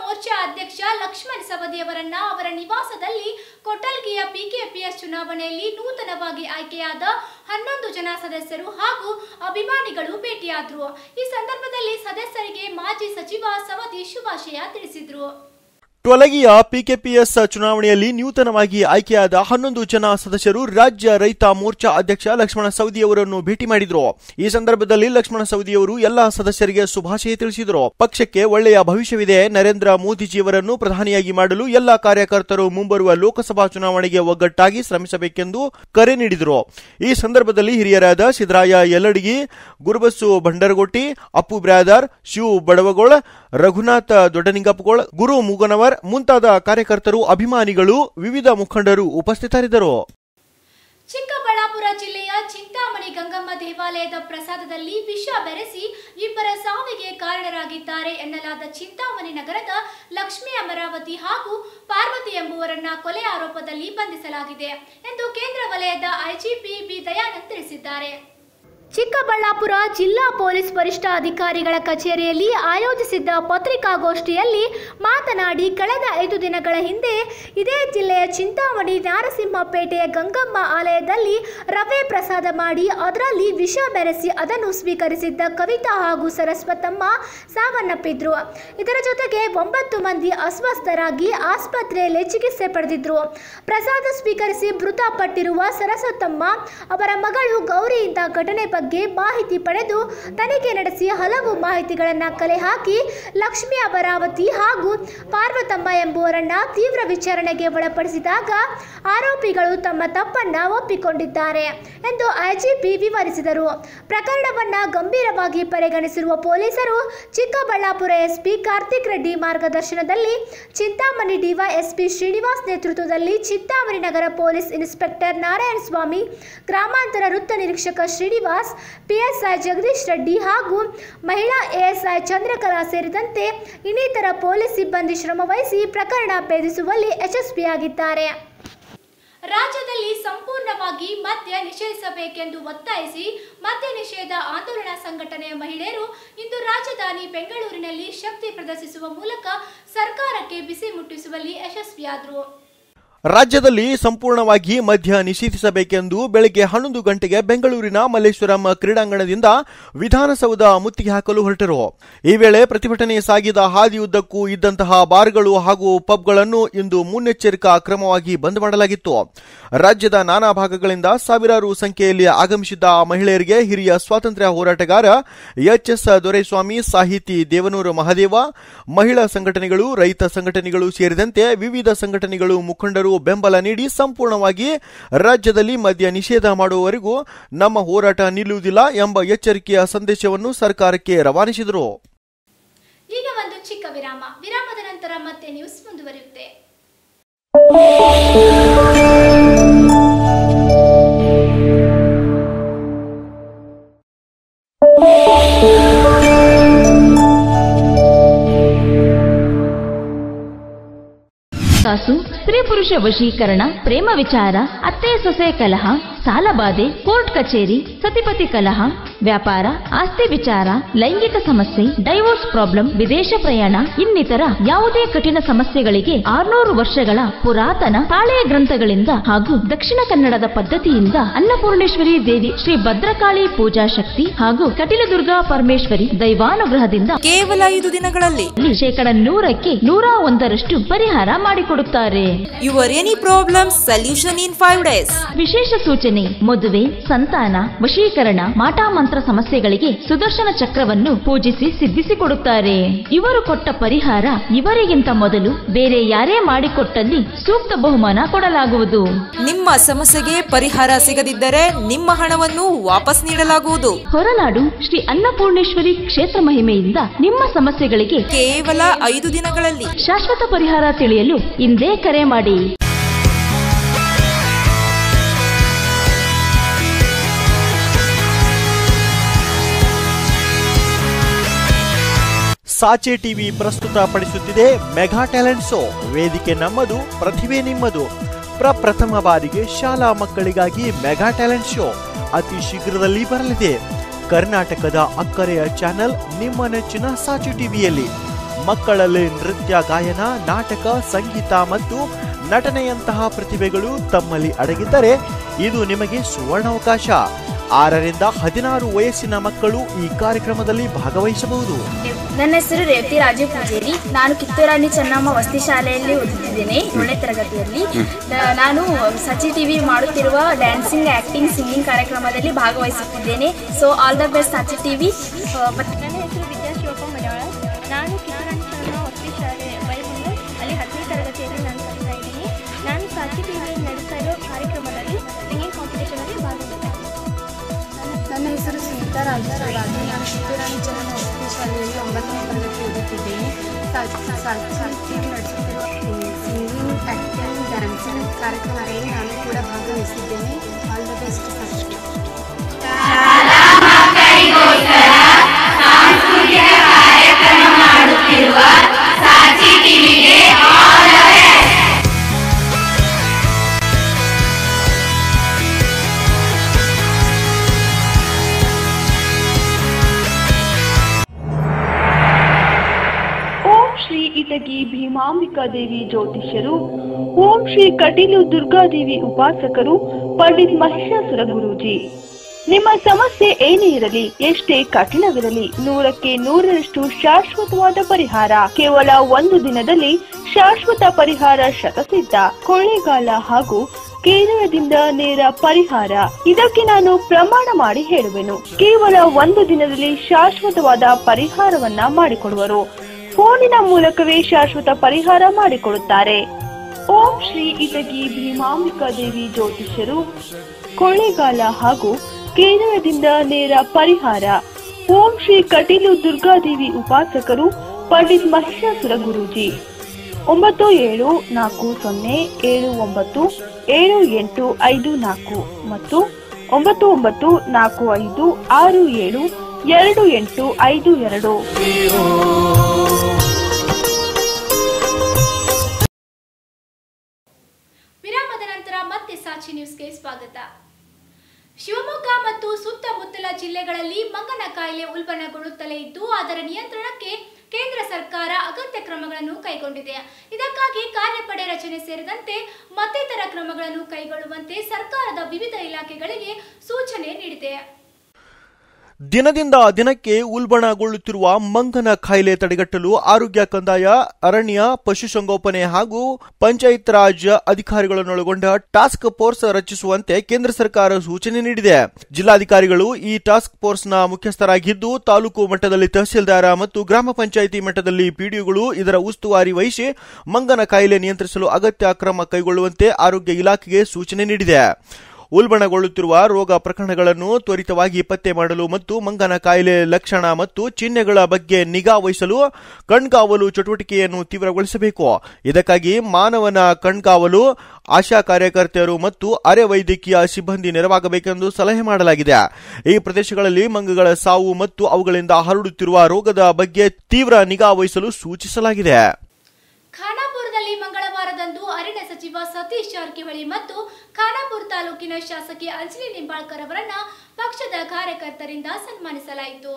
ಮೋರ್ಚಾ ಅಧ್ಯಕ್ಷ ಲಕ್ಷ್ಮಣ್ ಸವದಿಯವರನ್ನ ಅವರ ನಿವಾಸದಲ್ಲಿ ಕೊಟ್ಟಲ್ಗಿಯ ಪಿಕೆಪಿಎಸ್ ಚುನಾವಣೆಯಲ್ಲಿ ನೂತನವಾಗಿ ಆಯ್ಕೆಯಾದ ಹನ್ನೊಂದು ಜನ ಸದಸ್ಯರು ಹಾಗೂ ಅಭಿಮಾನಿಗಳು ಭೇಟಿಯಾದರು ಈ ಸಂದರ್ಭದಲ್ಲಿ ಸದಸ್ಯರಿಗೆ ಮಾಜಿ ಸಚಿವ ಸವದಿ ಶುಭಾಶಯ ತಿಳಿಸಿದ್ರು ಟೊಲಗಿಯ ಪಿಕೆಪಿಎಸ್ ಚುನಾವಣೆಯಲ್ಲಿ ನೂತನವಾಗಿ ಆಯ್ಕೆಯಾದ ಹನ್ನೊಂದು ಜನ ಸದಸ್ಯರು ರಾಜ್ಯ ರೈತ ಮೋರ್ಚಾ ಅಧ್ಯಕ್ಷ ಲಕ್ಷ್ಮಣ ಸವದಿ ಅವರನ್ನು ಭೇಟಿ ಮಾಡಿದ್ರು ಈ ಸಂದರ್ಭದಲ್ಲಿ ಲಕ್ಷ್ಮಣ ಸವದಿಯವರು ಎಲ್ಲಾ ಸದಸ್ಯರಿಗೆ ಶುಭಾಶಯ ತಿಳಿಸಿದರು ಪಕ್ಷಕ್ಕೆ ಒಳ್ಳೆಯ ಭವಿಷ್ಯವಿದೆ ನರೇಂದ್ರ ಮೋದಿಜಿಯವರನ್ನು ಪ್ರಧಾನಿಯಾಗಿ ಮಾಡಲು ಎಲ್ಲಾ ಕಾರ್ಯಕರ್ತರು ಮುಂಬರುವ ಲೋಕಸಭಾ ಚುನಾವಣೆಗೆ ಒಗ್ಗಟ್ಟಾಗಿ ಶ್ರಮಿಸಬೇಕೆಂದು ಕರೆ ನೀಡಿದರು ಈ ಸಂದರ್ಭದಲ್ಲಿ ಹಿರಿಯರಾದ ಸಿದ್ದರಾಯ ಯಲ್ಲಡಗಿ ಗುರುಬಸ್ಸು ಭಂಡರಗೋಟಿ ಅಪ್ಪು ಬ್ರಾದರ್ ಶಿವ್ ಬಡವಗೋಳ ರಘುನಾಥ ದೊಡ್ಡನಿಂಗಪ್ಪಗೋಳ ಗುರು ಮುಗನವರ್ ಮುಂತಾದ ಕಾರ್ಯಕರ್ತರು ಅಭಿಮಾನಿಗಳು ವಿವಿಧ ಮುಖಂಡರು ಉಪಸ್ಥಿತರಿದ್ದರು ಚಿಕ್ಕಬಳ್ಳಾಪುರ ಜಿಲ್ಲೆಯ ಚಿಂತಾಮಣಿ ಗಂಗಮ್ಮ ದೇವಾಲಯದ ಪ್ರಸಾದದಲ್ಲಿ ವಿಷ ಬೆರೆಸಿ ಇಬ್ಬರ ಸಾವಿಗೆ ಕಾರಣರಾಗಿದ್ದಾರೆ ಎನ್ನಲಾದ ಚಿಂತಾಮಣಿ ನಗರದ ಲಕ್ಷ್ಮೀ ಅಮರಾವತಿ ಹಾಗೂ ಪಾರ್ವತಿ ಎಂಬುವರನ್ನ ಕೊಲೆ ಆರೋಪದಲ್ಲಿ ಬಂಧಿಸಲಾಗಿದೆ ಎಂದು ಕೇಂದ್ರ ವಲಯದ ಐಜಿಪಿ ಬಿ ದಯಾನಂದ್ ತಿಳಿಸಿದ್ದಾರೆ ಚಿಕ್ಕಬಳ್ಳಾಪುರ ಜಿಲ್ಲಾ ಪೊಲೀಸ್ ವರಿಷ್ಠಾಧಿಕಾರಿಗಳ ಕಚೇರಿಯಲ್ಲಿ ಆಯೋಜಿಸಿದ್ದ ಪತ್ರಿಕಾಗೋಷ್ಠಿಯಲ್ಲಿ ಮಾತನಾಡಿ ಕಳೆದ ಐದು ದಿನಗಳ ಹಿಂದೆ ಇದೇ ಜಿಲ್ಲೆಯ ಚಿಂತಾಮಣಿ ನಾರಸಿಂಹಪೇಟೆಯ ಗಂಗಮ್ಮ ಆಲಯದಲ್ಲಿ ರವೆ ಪ್ರಸಾದ ಮಾಡಿ ಅದರಲ್ಲಿ ವಿಷ ಬೆರೆಸಿ ಅದನ್ನು ಸ್ವೀಕರಿಸಿದ್ದ ಕವಿತಾ ಹಾಗೂ ಸರಸ್ವತಮ್ಮ ಸಾವನ್ನಪ್ಪಿದ್ರು ಇದರ ಜೊತೆಗೆ ಒಂಬತ್ತು ಮಂದಿ ಅಸ್ವಸ್ಥರಾಗಿ ಆಸ್ಪತ್ರೆಯಲ್ಲಿ ಚಿಕಿತ್ಸೆ ಪಡೆದಿದ್ರು ಪ್ರಸಾದ ಸ್ವೀಕರಿಸಿ ಮೃತಪಟ್ಟಿರುವ ಸರಸ್ವತಮ್ಮ ಅವರ ಮಗಳು ಗೌರಿಯಿಂದ ಘಟನೆ ಬಗ್ಗೆ ಮಾಹಿತಿ ಪಡೆದು ತನಿಖೆ ನಡೆಸಿ ಹಲವು ಮಾಹಿತಿಗಳನ್ನು ಕಲೆ ಹಾಕಿ ಲಕ್ಷ್ಮೀ ಅಮರಾವತಿ ಹಾಗೂ ಪಾರ್ವತಮ್ಮ ಎಂಬುವರನ್ನ ತೀವ್ರ ವಿಚಾರಣೆಗೆ ಒಳಪಡಿಸಿದಾಗ ಆರೋಪಿಗಳು ತಮ್ಮ ತಪ್ಪನ್ನ ಒಪ್ಪಿಕೊಂಡಿದ್ದಾರೆ ಎಂದು ಐಜಿಪಿ ವಿವರಿಸಿದರು ಪ್ರಕರಣವನ್ನ ಗಂಭೀರವಾಗಿ ಪರಿಗಣಿಸಿರುವ ಪೊಲೀಸರು ಚಿಕ್ಕಬಳ್ಳಾಪುರ ಎಸ್ಪಿ ಕಾರ್ತಿಕ್ ರೆಡ್ಡಿ ಮಾರ್ಗದರ್ಶನದಲ್ಲಿ ಚಿಂತಾಮಣಿ ಡಿವೈಎಸ್ಪಿ ಶ್ರೀನಿವಾಸ್ ನೇತೃತ್ವದಲ್ಲಿ ಚಿಂತಾಮಣಿ ನಗರ ಪೊಲೀಸ್ ಇನ್ಸ್ಪೆಕ್ಟರ್ ನಾರಾಯಣ ಸ್ವಾಮಿ ಗ್ರಾಮಾಂತರ ವೃತ್ತ ನಿರೀಕ್ಷಕ ಶ್ರೀನಿವಾಸ್ ಪಿಎಸ್ಐ ಜಗದೀಶ್ ರೆಡ್ಡಿ ಹಾಗೂ ಮಹಿಳಾ ಎಎಸ್ಐ ಚಂದ್ರಕಲಾ ಸೇರಿದಂತೆ ಇನ್ನಿತರ ಪೊಲೀಸ್ ಸಿಬ್ಬಂದಿ ಶ್ರಮವಹಿಸಿ ಪ್ರಕರಣ ಭೇದಿಸುವಲ್ಲಿ ಯಶಸ್ವಿಯಾಗಿದ್ದಾರೆ ರಾಜ್ಯದಲ್ಲಿ ಸಂಪೂರ್ಣವಾಗಿ ಮದ್ಯ ನಿಷೇಧಿಸಬೇಕೆಂದು ಒತ್ತಾಯಿಸಿ ಮದ್ಯ ನಿಷೇಧ ಆಂದೋಲನ ಸಂಘಟನೆಯ ಮಹಿಳೆಯರು ಇಂದು ರಾಜಧಾನಿ ಬೆಂಗಳೂರಿನಲ್ಲಿ ಶಕ್ತಿ ಪ್ರದರ್ಶಿಸುವ ಮೂಲಕ ಸರ್ಕಾರಕ್ಕೆ ಬಿಸಿ ಮುಟ್ಟಿಸುವಲ್ಲಿ ಯಶಸ್ವಿಯಾದರು ರಾಜ್ಯದಲ್ಲಿ ಸಂಪೂರ್ಣವಾಗಿ ಮದ್ಯ ನಿಷೇಧಿಸಬೇಕೆಂದು ಬೆಳಗ್ಗೆ ಹನ್ನೊಂದು ಗಂಟೆಗೆ ಬೆಂಗಳೂರಿನ ಮಲ್ಲೇಶ್ವರಂ ಕ್ರೀಡಾಂಗಣದಿಂದ ವಿಧಾನಸೌಧ ಮುತ್ತಿಗೆ ಹಾಕಲು ಹೊರಟರು ಈ ವೇಳೆ ಪ್ರತಿಭಟನೆ ಸಾಗಿದ ಹಾದಿಯುದ್ದಕ್ಕೂ ಇದ್ದಂತಹ ಬಾರ್ಗಳು ಹಾಗೂ ಪಬ್ಗಳನ್ನು ಇಂದು ಮುನ್ನೆಚ್ಚರಿಕಾ ಕ್ರಮವಾಗಿ ಬಂದ್ ಮಾಡಲಾಗಿತ್ತು ರಾಜ್ಯದ ನಾನಾ ಭಾಗಗಳಿಂದ ಸಾವಿರಾರು ಸಂಖ್ಯೆಯಲ್ಲಿ ಆಗಮಿಸಿದ್ದ ಮಹಿಳೆಯರಿಗೆ ಹಿರಿಯ ಸ್ವಾತಂತ್ರ್ಯ ಹೋರಾಟಗಾರ ಎಚ್ ಎಸ್ ದೊರೆಸ್ವಾಮಿ ಸಾಹಿತಿ ದೇವನೂರು ಮಹದೇವ ಮಹಿಳಾ ಸಂಘಟನೆಗಳು ರೈತ ಸಂಘಟನೆಗಳು ಸೇರಿದಂತೆ ವಿವಿಧ ಸಂಘಟನೆಗಳು ಮುಖಂಡರು ಬೆಂಬಲ ನೀಡಿ ಸಂಪೂರ್ಣವಾಗಿ ರಾಜ್ಯದಲ್ಲಿ ಮದ್ಯ ನಿಷೇಧ ಮಾಡುವವರೆಗೂ ನಮ್ಮ ಹೋರಾಟ ನಿಲ್ಲುವುದಿಲ್ಲ ಎಂಬ ಎಚ್ಚರಿಕೆಯ ಸಂದೇಶವನ್ನು ಸರ್ಕಾರಕ್ಕೆ ರವಾನಿಸಿದರು ಈಗ ಒಂದು ಚಿಕ್ಕ ವಿರಾಮ ವಿರಾಮದ ನಂತರ ಮತ್ತೆ ನ್ಯೂಸ್ ಮುಂದುವರಿಯುತ್ತೆ ಕಾಸು ಸ್ತ್ರೀ ಪುರುಷ ವಶೀಕರಣ ಪ್ರೇಮ ವಿಚಾರ ಅತ್ತೆ ಸೊಸೆ ಕಲಹ ಸಾಲಬಾಧೆ ಕೋರ್ಟ್ ಕಚೇರಿ ಸತಿಪತಿ ಕಲಹ ವ್ಯಾಪಾರ ಆಸ್ತಿ ವಿಚಾರ ಲೈಂಗಿಕ ಸಮಸ್ಯೆ ಡೈವೋರ್ಸ್ ಪ್ರಾಬ್ಲಮ್ ವಿದೇಶ ಪ್ರಯಾಣ ಇನ್ನಿತರ ಯಾವುದೇ ಕಠಿಣ ಸಮಸ್ಯೆಗಳಿಗೆ ಆರ್ನೂರು ವರ್ಷಗಳ ಪುರಾತನ ತಾಳೆಯ ಗ್ರಂಥಗಳಿಂದ ಹಾಗೂ ದಕ್ಷಿಣ ಕನ್ನಡದ ಪದ್ಧತಿಯಿಂದ ಅನ್ನಪೂರ್ಣೇಶ್ವರಿ ದೇವಿ ಶ್ರೀ ಭದ್ರಕಾಳಿ ಪೂಜಾ ಶಕ್ತಿ ಹಾಗೂ ಕಟಿಲದುರ್ಗಾ ಪರಮೇಶ್ವರಿ ದೈವಾನುಗ್ರಹದಿಂದ ಕೇವಲ ಐದು ದಿನಗಳಲ್ಲಿ ಶೇಕಡ ನೂರಕ್ಕೆ ನೂರ ಒಂದರಷ್ಟು ಪರಿಹಾರ ಮಾಡಿಕೊಡುತ್ತಾರೆ your any problem solution in five days ವಿಶೇಷ ಸೂಚನೆ ಮದುವೆ ಸಂತಾನ ವಶೀಕರಣ ಮಾಟಾಮಂತ್ರ ಸಮಸ್ಯೆಗಳಿಗೆ ಸುದರ್ಶನ ಚಕ್ರವನ್ನು ಪೂಜಿಸಿ ಸಿದ್ಧಿಸಿಕೊಡುತ್ತಾರೆ ಇವರು ಕೊಟ್ಟ ಪರಿಹಾರ ಇವರಿಗಿಂತ ಮೊದಲು ಬೇರೆ ಯಾರೇ ಮಾಡಿಕೊಟ್ಟಲ್ಲಿ ಸೂಕ್ತ ಬಹುಮಾನ ಕೊಡಲಾಗುವುದು ನಿಮ್ಮ ಸಮಸ್ಯೆಗೆ ಪರಿಹಾರ ಸಿಗದಿದ್ದರೆ ನಿಮ್ಮ ಹಣವನ್ನು ವಾಪಸ್ ನೀಡಲಾಗುವುದು ಹೊರನಾಡು ಶ್ರೀ ಅನ್ನಪೂರ್ಣೇಶ್ವರಿ ಕ್ಷೇತ್ರ ಮಹಿಮೆಯಿಂದ ನಿಮ್ಮ ಸಮಸ್ಯೆಗಳಿಗೆ ಕೇವಲ ಐದು ದಿನಗಳಲ್ಲಿ ಶಾಶ್ವತ ಪರಿಹಾರ ತಿಳಿಯಲು ಇಂದೇ ಕರೆ ಮಾಡಿ ಸಾಚೆ ಟಿವಿ ಪ್ರಸ್ತುತ ಪಡಿಸುತ್ತಿದೆ ಮೆಗಾ ಟ್ಯಾಲೆಂಟ್ ಶೋ ವೇದಿಕೆ ನಮ್ಮದು ಪ್ರತಿಭೆ ನಿಮ್ಮದು ಪ್ರಪ್ರಥಮ ಬಾರಿಗೆ ಶಾಲಾ ಮಕ್ಕಳಿಗಾಗಿ ಮೆಗಾ ಟ್ಯಾಲೆಂಟ್ ಶೋ ಅತಿ ಶೀಘ್ರದಲ್ಲಿ ಬರಲಿದೆ ಕರ್ನಾಟಕದ ಅಕ್ಕರೆಯ ಚಾನೆಲ್ ನಿಮ್ಮ ನೆಚ್ಚಿನ ಸಾಚೆ ಟಿವಿಯಲ್ಲಿ ಮಕ್ಕಳಲ್ಲಿ ನೃತ್ಯ ಗಾಯನ ನಾಟಕ ಸಂಗೀತ ಮತ್ತು ನಟನೆಯಂತಹ ಪ್ರತಿಭೆಗಳು ತಮ್ಮಲ್ಲಿ ಅಡಗಿದ್ದರೆ ಇದು ನಿಮಗೆ ಸುವರ್ಣಾವಕಾಶ ಆರರಿಂದ ಹದಿನಾರು ವಯಸ್ಸಿನ ಮಕ್ಕಳು ಈ ಕಾರ್ಯಕ್ರಮದಲ್ಲಿ ಭಾಗವಹಿಸಬಹುದು ನನ್ನ ಹೆಸರು ರೇವತಿ ರಾಜು ಪೂಜೇರಿ ನಾನು ಕಿತ್ತೂರಾಣಿ ಚೆನ್ನಮ್ಮ ವಸತಿ ಶಾಲೆಯಲ್ಲಿ ಓದುತ್ತಿದ್ದೇನೆ ಏಳನೇ ತರಗತಿಯಲ್ಲಿ ನ- ನಾನು ಸಚಿ ಟಿವಿ ಮಾಡುತ್ತಿರುವ ಡ್ಯಾನ್ಸಿಂಗ್ ಆಕ್ಟಿಂಗ್ ಸಿಂಗಿಂಗ್ ಕಾರ್ಯಕ್ರಮದಲ್ಲಿ ಭಾಗವಹಿಸುತ್ತಿದ್ದೇನೆ so all the best Sachi TV ನನ್ನ ಹೆಸರು ವಿದ್ಯಾ ಶಿವಪ್ಪ ಮಲಯಾಳ ನಾನು ಕಿತ್ತೂರಾಣಿ ಚೆನ್ನಮ್ಮ ವಸತಿ ಶಾಲೆ ಬೈಬಂಗಲ್ ಅಲ್ಲಿ ಹತ್ತನೇ ತರಗತಿಯಲ್ಲಿ ನಾನು ಕಲಿತಾ ಇದ್ದೀನಿ ನಾನು ಸಾಚಿ ಟಿವಿಯಲ್ಲಿ ನಡೆಸ್ತಾ ಇರೋ ಕಾರ್ಯಕ್ರಮದಲ್ಲಿ ಸಿಂಗಿಂಗ್ ಕಾಂಪಿಟೇಷನಲ್ಲಿ ಭಾಗವಹಿಸ್ತೀನಿ ನನ್ನ ಹೆಸರು ಸುನೀತಾ ರಾಜರಾಜು ನಾನು ಕಿತ್ತೂರಾಣಿ ಚೆನ್ನಮ್ಮ ವಸತಿ ಶಾಲೆಯಲ್ಲಿ ಒಂಬತ್ತನೇ ತರಗತಿ ಓದುತ್ತಿದ್ದೇನೆ ಸಾಹಿತ್ಯ ನಡೆಸುತ್ತಿರುವ ಸಿಂಗಿಂಗ್ ಆ್ಯಕ್ಟಿಂಗ್ ಡ್ಯಾನ್ಸಿಂಗ್ ಕಾರ್ಯಕ್ರಮದಲ್ಲಿ ನಾನು ಕೂಡ ಭಾಗವಹಿಸಿದ್ದೇನೆ all the best first Om Shri Itagi Bhimambika Devi ಜ್ಯೋತಿಷ್ಯರು ಓಂ ಶ್ರೀ ಕಟೀಲು ದುರ್ಗಾದೇವಿ ಉಪಾಸಕರು ಪಂಡಿತ್ ಮಹಿಷಾಸುರ ಗುರೂಜಿ ನಿಮ್ಮ ಸಮಸ್ಯೆ ಏನೇ ಇರಲಿ ಎಷ್ಟೇ ಕಠಿಣವಿರಲಿ ನೂರಕ್ಕೆ ನೂರರಷ್ಟು ಶಾಶ್ವತವಾದ ಪರಿಹಾರ ಕೇವಲ ಒಂದು ದಿನದಲ್ಲಿ ಶಾಶ್ವತ ಪರಿಹಾರ ಶತಸಿದ್ಧ ಕೊಳ್ಳೇಗಾಲ ಹಾಗೂ ಕೇರಳದಿಂದ ನೇರ ಪರಿಹಾರ ಇದಕ್ಕೆ ನಾನು ಪ್ರಮಾಣ ಮಾಡಿ ಹೇಳುವೆನು ಕೇವಲ ಒಂದು ದಿನದಲ್ಲಿ ಶಾಶ್ವತವಾದ ಪರಿಹಾರವನ್ನ ಮಾಡಿಕೊಡುವರು ಫೋನಿನ ಮೂಲಕವೇ ಶಾಶ್ವತ ಪರಿಹಾರ ಮಾಡಿಕೊಡುತ್ತಾರೆ ಓಂ ಶ್ರೀ ಇಟಗಿ ಭೀಮಾಂಬಿಕಾ ದೇವಿ ಜ್ಯೋತಿಷ್ಯರು ಕೊಳ್ಳೇಗಾಲ ಹಾಗೂ ಕೇರಳದಿಂದ ನೇರ ಪರಿಹಾರ ಓಂ ಶ್ರೀ ಕಟೀಲು ದುರ್ಗಾದೇವಿ ಉಪಾಸಕರು ಪಂಡಿತ್ ಮಹಿಷಾಸುರ ಗುರೂಜಿ ಒಂಬತ್ತು ಏಳು ನಾಲ್ಕು ಸೊನ್ನೆ ಏಳು ಒಂಬತ್ತು ಏಳು ಎಂಟು ಐದು ನಾಲ್ಕು ಮತ್ತು ಒಂಬತ್ತು ಒಂಬತ್ತು ನಾಲ್ಕು ಐದು ಆರು ಏಳು ಎರಡು ಎಂಟು ಐದು ಎರಡು ವಿರಾಮದ ನಂತರ ಮತ್ತೆ ಸಾಕ್ಷಿ ನ್ಯೂಸ್ಗೆ ಸ್ವಾಗತ ಶಿವಮೊಗ್ಗ ಮತ್ತು ಸುತ್ತಮುತ್ತಲ ಜಿಲ್ಲೆಗಳಲ್ಲಿ ಮಂಗನ ಕಾಯಿಲೆ ಉಲ್ಬಣಗೊಳ್ಳುತ್ತಲೇ ಇದ್ದು ಅದರ ನಿಯಂತ್ರಣಕ್ಕೆ ಕೇಂದ್ರ ಸರ್ಕಾರ ಅಗತ್ಯ ಕ್ರಮಗಳನ್ನು ಕೈಗೊಂಡಿದೆ ಇದಕ್ಕಾಗಿ ಕಾರ್ಯಪಡೆ ರಚನೆ ಸೇರಿದಂತೆ ಮತ್ತಿತರ ಕ್ರಮಗಳನ್ನು ಕೈಗೊಳ್ಳುವಂತೆ ಸರ್ಕಾರದ ವಿವಿಧ ಇಲಾಖೆಗಳಿಗೆ ಸೂಚನೆ ನೀಡಿದೆ ದಿನದಿಂದ ದಿನಕ್ಕೆ ಉಲ್ಬಣಗೊಳ್ಳುತ್ತಿರುವ ಮಂಗನ ಕಾಯಿಲೆ ತಡೆಗಟ್ಟಲು ಆರೋಗ್ಯ ಕಂದಾಯ ಅರಣ್ಯ ಪಶುಸಂಗೋಪನೆ ಹಾಗೂ ಪಂಚಾಯತ್ ರಾಜ್ ಅಧಿಕಾರಿಗಳನ್ನೊಳಗೊಂಡ ಟಾಸ್ಕ್ ಫೋರ್ಸ್ ರಚಿಸುವಂತೆ ಕೇಂದ್ರ ಸರ್ಕಾರ ಸೂಚನೆ ನೀಡಿದೆ ಜಿಲ್ಲಾಧಿಕಾರಿಗಳು ಈ ಟಾಸ್ಕ್ ಫೋರ್ಸ್ನ ಮುಖ್ಯಸ್ಥರಾಗಿದ್ದು ತಾಲೂಕು ಮಟ್ಟದಲ್ಲಿ ತಹಸೀಲ್ದಾರ ಮತ್ತು ಗ್ರಾಮ ಪಂಚಾಯಿತಿ ಮಟ್ಟದಲ್ಲಿ ಪಿಡಿಒಗಳು ಇದರ ಉಸ್ತುವಾರಿ ವಹಿಸಿ ಮಂಗನ ಕಾಯಿಲೆ ನಿಯಂತ್ರಿಸಲು ಅಗತ್ಯ ಕ್ರಮ ಕೈಗೊಳ್ಳುವಂತೆ ಆರೋಗ್ಯ ಇಲಾಖೆಗೆ ಸೂಚನೆ ನೀಡಿದೆ ಉಲ್ಬಣಗೊಳ್ಳುತ್ತಿರುವ ರೋಗ ಪ್ರಕರಣಗಳನ್ನು ತ್ವರಿತವಾಗಿ ಪತ್ತೆ ಮಾಡಲು ಮತ್ತು ಮಂಗನ ಕಾಯಿಲೆ ಲಕ್ಷಣ ಮತ್ತು ಚಿಹ್ನೆಗಳ ಬಗ್ಗೆ ನಿಗಾ ವಹಿಸಲು ಕಣ್ಗಾವಲು ಚಟುವಟಿಕೆಯನ್ನು ತೀವ್ರಗೊಳಿಸಬೇಕು ಇದಕ್ಕಾಗಿ ಮಾನವನ ಕಣ್ಗಾವಲು ಆಶಾ ಕಾರ್ಯಕರ್ತೆಯರು ಮತ್ತು ಅರೆ ವೈದ್ಯಕೀಯ ಸಿಬ್ಬಂದಿ ನೆರವಾಗಬೇಕೆಂದು ಸಲಹೆ ಮಾಡಲಾಗಿದೆ ಈ ಪ್ರದೇಶಗಳಲ್ಲಿ ಮಂಗಗಳ ಸಾವು ಮತ್ತು ಅವುಗಳಿಂದ ಹರಡುತ್ತಿರುವ ರೋಗದ ಬಗ್ಗೆ ತೀವ್ರ ನಿಗಾ ವಹಿಸಲು ಸೂಚಿಸಲಾಗಿದೆ ಖಾನಾಪುರದಲ್ಲಿ ಮಂಗಳವಾರದಂದು ಅರಣ್ಯ ಸಚಿವ ಸತೀಶ್ ಜಾರಕಿಹೊಳಿ ಮತ್ತು ಖಾನಾಪುರ ತಾಲೂಕಿನ ಶಾಸಕಿ ಅಂಜಲಿ ನಿಂಬಾಳ್ಕರ್ ಅವರನ್ನ ಪಕ್ಷದ ಕಾರ್ಯಕರ್ತರಿಂದ ಸನ್ಮಾನಿಸಲಾಯಿತು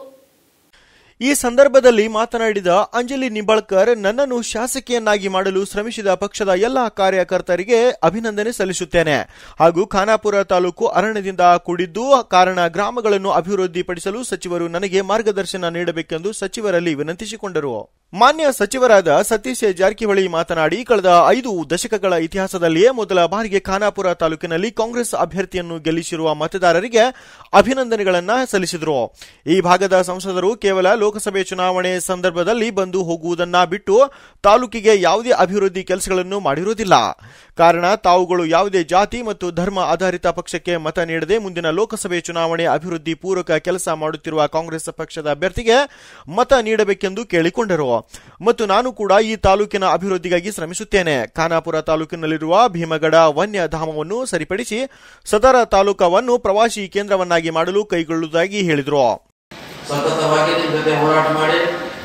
ಈ ಸಂದರ್ಭದಲ್ಲಿ ಮಾತನಾಡಿದ ಅಂಜಲಿ ನಿಂಬಾಳ್ಕರ್ ನನ್ನನ್ನು ಶಾಸಕಿಯನ್ನಾಗಿ ಮಾಡಲು ಶ್ರಮಿಸಿದ ಪಕ್ಷದ ಎಲ್ಲ ಕಾರ್ಯಕರ್ತರಿಗೆ ಅಭಿನಂದನೆ ಸಲ್ಲಿಸುತ್ತೇನೆ ಹಾಗೂ ಖಾನಾಪುರ ತಾಲೂಕು ಅರಣ್ಯದಿಂದ ಕೂಡಿದ್ದು ಕಾರಣ ಗ್ರಾಮಗಳನ್ನು ಅಭಿವೃದ್ಧಿಪಡಿಸಲು ಸಚಿವರು ನನಗೆ ಮಾರ್ಗದರ್ಶನ ನೀಡಬೇಕೆಂದು ಸಚಿವರಲ್ಲಿ ವಿನಂತಿಸಿಕೊಂಡರು ಮಾನ್ಯ ಸಚಿವರಾದ ಸತೀಶ್ ಜಾರಕಿಹೊಳಿ ಮಾತನಾಡಿ ಕಳೆದ ಐದು ದಶಕಗಳ ಇತಿಹಾಸದಲ್ಲಿಯೇ ಮೊದಲ ಬಾರಿಗೆ ಖಾನಾಪುರ ತಾಲೂಕಿನಲ್ಲಿ ಕಾಂಗ್ರೆಸ್ ಅಭ್ಯರ್ಥಿಯನ್ನು ಗೆಲ್ಲಿಸಿರುವ ಮತದಾರರಿಗೆ ಅಭಿನಂದನೆಗಳನ್ನ ಸಲ್ಲಿಸಿದರು ಈ ಭಾಗದ ಸಂಸದರು ಕೇವಲ ಲೋಕಸಭೆ ಚುನಾವಣೆ ಸಂದರ್ಭದಲ್ಲಿ ಬಂದು ಹೋಗುವುದನ್ನ ಬಿಟ್ಟು ತಾಲೂಕಿಗೆ ಯಾವುದೇ ಅಭಿವೃದ್ಧಿ ಕೆಲಸಗಳನ್ನು ಮಾಡಿರುವುದಿಲ್ಲ ಕಾರಣ ತಾವುಗಳು ಯಾವುದೇ ಜಾತಿ ಮತ್ತು ಧರ್ಮ ಆಧಾರಿತ ಪಕ್ಷಕ್ಕೆ ಮತ ನೀಡದೆ ಮುಂದಿನ ಲೋಕಸಭೆ ಚುನಾವಣೆ ಅಭಿವೃದ್ಧಿ ಪೂರಕ ಕೆಲಸ ಮಾಡುತ್ತಿರುವ ಕಾಂಗ್ರೆಸ್ ಪಕ್ಷದ ಅಭ್ಯರ್ಥಿಗೆ ಮತ ನೀಡಬೇಕೆಂದು ಕೇಳಿಕೊಂಡರು ಮತ್ತು ನಾನು ಕೂಡ ಈ ತಾಲೂಕಿನ ಅಭಿವೃದ್ಧಿಗಾಗಿ ಶ್ರಮಿಸುತ್ತೇನೆ ಖಾನಾಪುರ ತಾಲೂಕಿನಲ್ಲಿರುವ ಭೀಮಗಡ ವನ್ಯ ಧಾಮವನ್ನು ಸರಿಪಡಿಸಿ ಸದರ ತಾಲೂಕವನ್ನು ಪ್ರವಾಸಿ ಕೇಂದ್ರವನ್ನಾಗಿ ಮಾಡಲು ಕೈಗೊಳ್ಳುವುದಾಗಿ ಹೇಳಿದರು ಸತತವಾಗಿ ನಿಮ್ಮ ಜೊತೆ ಹೋರಾಟ ಮಾಡಿ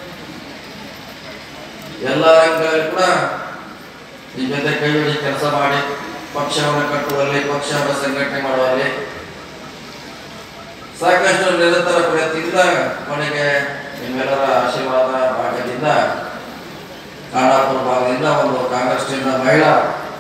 ಎಲ್ಲ ರಂಗದಲ್ಲಿ ಕೂಡ ನಿಮ್ಮ ಜೊತೆ ಕೈ ಜೋಡಿ ಕೆಲಸ ಮಾಡಿ ಪಕ್ಷವನ್ನು ಕಟ್ಟುವಲ್ಲಿ ಪಕ್ಷವನ್ನು ಸಂಘಟನೆ ಮಾಡುವಲ್ಲಿ ಸಾಕಷ್ಟು ನಿರಂತರ ಪ್ರಯತ್ನದಿಂದ ಕೊನೆಗೆ ನಿಮ್ಮೆಲ್ಲರ ಆಶೀರ್ವಾದ ಭಾಗ್ಯದಿಂದ ಖಾನಾಪುರ ಭಾಗದಿಂದ ಒಂದು ಕಾಂಗ್ರೆಸ್ನಿಂದ ಮಹಿಳಾ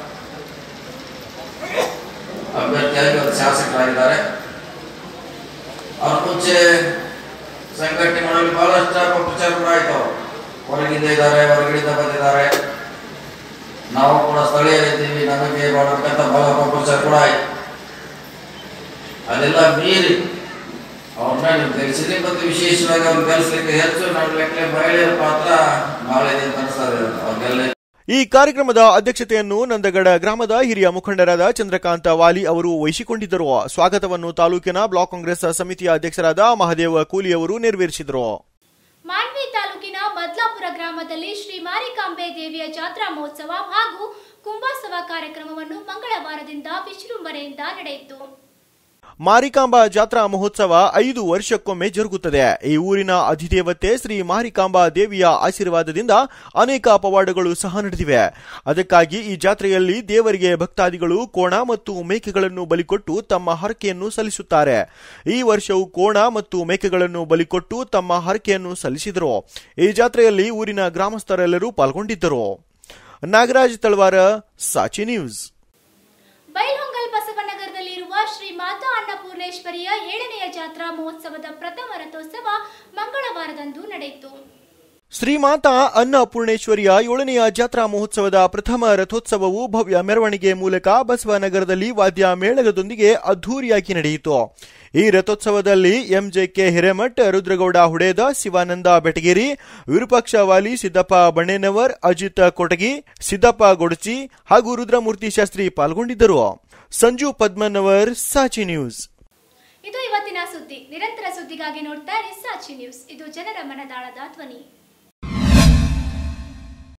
ಅಭ್ಯರ್ಥಿಯಾಗಿ ಒಂದು ಶಾಸಕರಾಗಿದ್ದಾರೆ ಅವ್ರ ಮುಂಚೆ ಸಂಘಟನೆ ಮಾಡಲು ಬಹಳಷ್ಟು ಅಪಪ್ರಚಾರ ಆಯ್ತು ಅವರು ಹೊರಗಿಂದ ಇದ್ದಾರೆ ಹೊರಗಡೆಯಿಂದ ಬಂದಿದ್ದಾರೆ ನಾವು ಕೂಡ ಸ್ಥಳೀಯರಿದ್ದೀವಿ ನಮಗೆ ಮಾಡಬೇಕಂತ ಬಹಳ ಅಪಪ್ರಚಾರ ಕೂಡ ಆಯ್ತು ಅದೆಲ್ಲ ಮೀರಿ ಅವ್ರನ್ನ ನೀವು ಗೆಲ್ಲಿಸಿದ್ರಿ ಮತ್ತು ವಿಶೇಷವಾಗಿ ಅವ್ರನ್ನ ಗೆಲ್ಲಿಸ್ಲಿಕ್ಕೆ ಹೆಚ್ಚು ನನ್ನ ಲೆಕ್ಕ ಮಹಿಳೆಯರ ಪಾತ್ರ ಬಹಳ ಇದೆ ಅಂತ ಅನಿಸ್ತದೆ ಅವ್ರಿಗೆಲ್ಲ ಈ ಕಾರ್ಯಕ್ರಮದ ಅಧ್ಯಕ್ಷತೆಯನ್ನು ನಂದಗಡ ಗ್ರಾಮದ ಹಿರಿಯ ಮುಖಂಡರಾದ ಚಂದ್ರಕಾಂತ ವಾಲಿ ಅವರು ವಹಿಸಿಕೊಂಡಿದ್ದರು ಸ್ವಾಗತವನ್ನು ತಾಲೂಕಿನ ಬ್ಲಾಕ್ ಕಾಂಗ್ರೆಸ್ ಸಮಿತಿಯ ಅಧ್ಯಕ್ಷರಾದ ಮಹದೇವ ಕೂಲಿ ಅವರು ನೆರವೇರಿಸಿದರು ಮಾನ್ವಿ ತಾಲೂಕಿನ ಬದ್ಲಾಪುರ ಗ್ರಾಮದಲ್ಲಿ ಶ್ರೀ ಮಾರಿಕಾಂಬೆ ದೇವಿಯ ಜಾತ್ರಾ ಮಹೋತ್ಸವ ಹಾಗೂ ಕುಂಭೋತ್ಸವ ಕಾರ್ಯಕ್ರಮವನ್ನು ಮಂಗಳವಾರದಿಂದ ವಿಜೃಂಭಣೆಯಿಂದ ನಡೆಯಿತು ಮಾರಿಕಾಂಬಾ ಜಾತ್ರಾ ಮಹೋತ್ಸವ ಐದು ವರ್ಷಕ್ಕೊಮ್ಮೆ ಜರುಗುತ್ತದೆ ಈ ಊರಿನ ಅಧಿದೇವತೆ ಶ್ರೀ ಮಾರಿಕಾಂಬಾ ದೇವಿಯ ಆಶೀರ್ವಾದದಿಂದ ಅನೇಕ ಪವಾಡಗಳು ಸಹ ನಡೆದಿವೆ ಅದಕ್ಕಾಗಿ ಈ ಜಾತ್ರೆಯಲ್ಲಿ ದೇವರಿಗೆ ಭಕ್ತಾದಿಗಳು ಕೋಣ ಮತ್ತು ಮೇಕೆಗಳನ್ನು ಬಲಿಕೊಟ್ಟು ತಮ್ಮ ಹರಕೆಯನ್ನು ಸಲ್ಲಿಸುತ್ತಾರೆ ಈ ವರ್ಷವು ಕೋಣ ಮತ್ತು ಮೇಕೆಗಳನ್ನು ಬಲಿಕೊಟ್ಟು ತಮ್ಮ ಹರಕೆಯನ್ನು ಸಲ್ಲಿಸಿದರು ಈ ಜಾತ್ರೆಯಲ್ಲಿ ಊರಿನ ಗ್ರಾಮಸ್ಥರೆಲ್ಲರೂ ಪಾಲ್ಗೊಂಡಿದ್ದರು ನಾಗರಾಜ್ ತಳವಾರ ಸಾಚಿ ನ್ಯೂಸ್ ಬೈಲಹೊಂಗಲ್ ಬಸವನಗರದಲ್ಲಿರುವ ಶ್ರೀ ಮಾತಾ ಅನ್ನಪೂರ್ಣೇಶ್ವರಿಯ ಏಳನೆಯ ಜಾತ್ರಾ ಮಹೋತ್ಸವದ ಪ್ರಥಮ ರಥೋತ್ಸವ ಮಂಗಳವಾರದಂದು ನಡೆಯಿತು ಶ್ರೀಮಾತಾ ಅನ್ನಪೂರ್ಣೇಶ್ವರಿಯ ಏಳನೆಯ ಜಾತ್ರಾ ಮಹೋತ್ಸವದ ಪ್ರಥಮ ರಥೋತ್ಸವವು ಭವ್ಯ ಮೆರವಣಿಗೆ ಮೂಲಕ ಬಸವನಗರದಲ್ಲಿ ವಾದ್ಯ ಮೇಳಗದೊಂದಿಗೆ ಅದ್ಧೂರಿಯಾಗಿ ನಡೆಯಿತು ಈ ರಥೋತ್ಸವದಲ್ಲಿ ಎಂಜೆಕೆ ಹಿರೇಮಠ್ ರುದ್ರಗೌಡ ಹುಡೇದ ಶಿವಾನಂದ ಬೆಟಗೇರಿ ವಿರೂಪಾಕ್ಷ ವಾಲಿ ಸಿದ್ದಪ್ಪ ಬಣ್ಣೇನವರ್ ಅಜಿತ್ ಕೊಟಗಿ ಸಿದ್ದಪ್ಪ ಗೊಡಚಿ ಹಾಗೂ ರುದ್ರಮೂರ್ತಿ ಶಾಸ್ತ್ರಿ ಪಾಲ್ಗೊಂಡಿದ್ದರು ಸಂಜು ಪದ್ಮನವರ್ ಸಾಚಿ ನ್ಯೂಸ್ ಇದು ಇವತ್ತಿನ ಸುದ್ದಿ ನಿರಂತರ ಸುದ್ದಿಗಾಗಿ ನೋಡ್ತಾ ಇರಿ ಸಾಚಿ ನ್ಯೂಸ್ ಇದು ಜನರ ಮನದಾಳದ ಧ್ವನಿ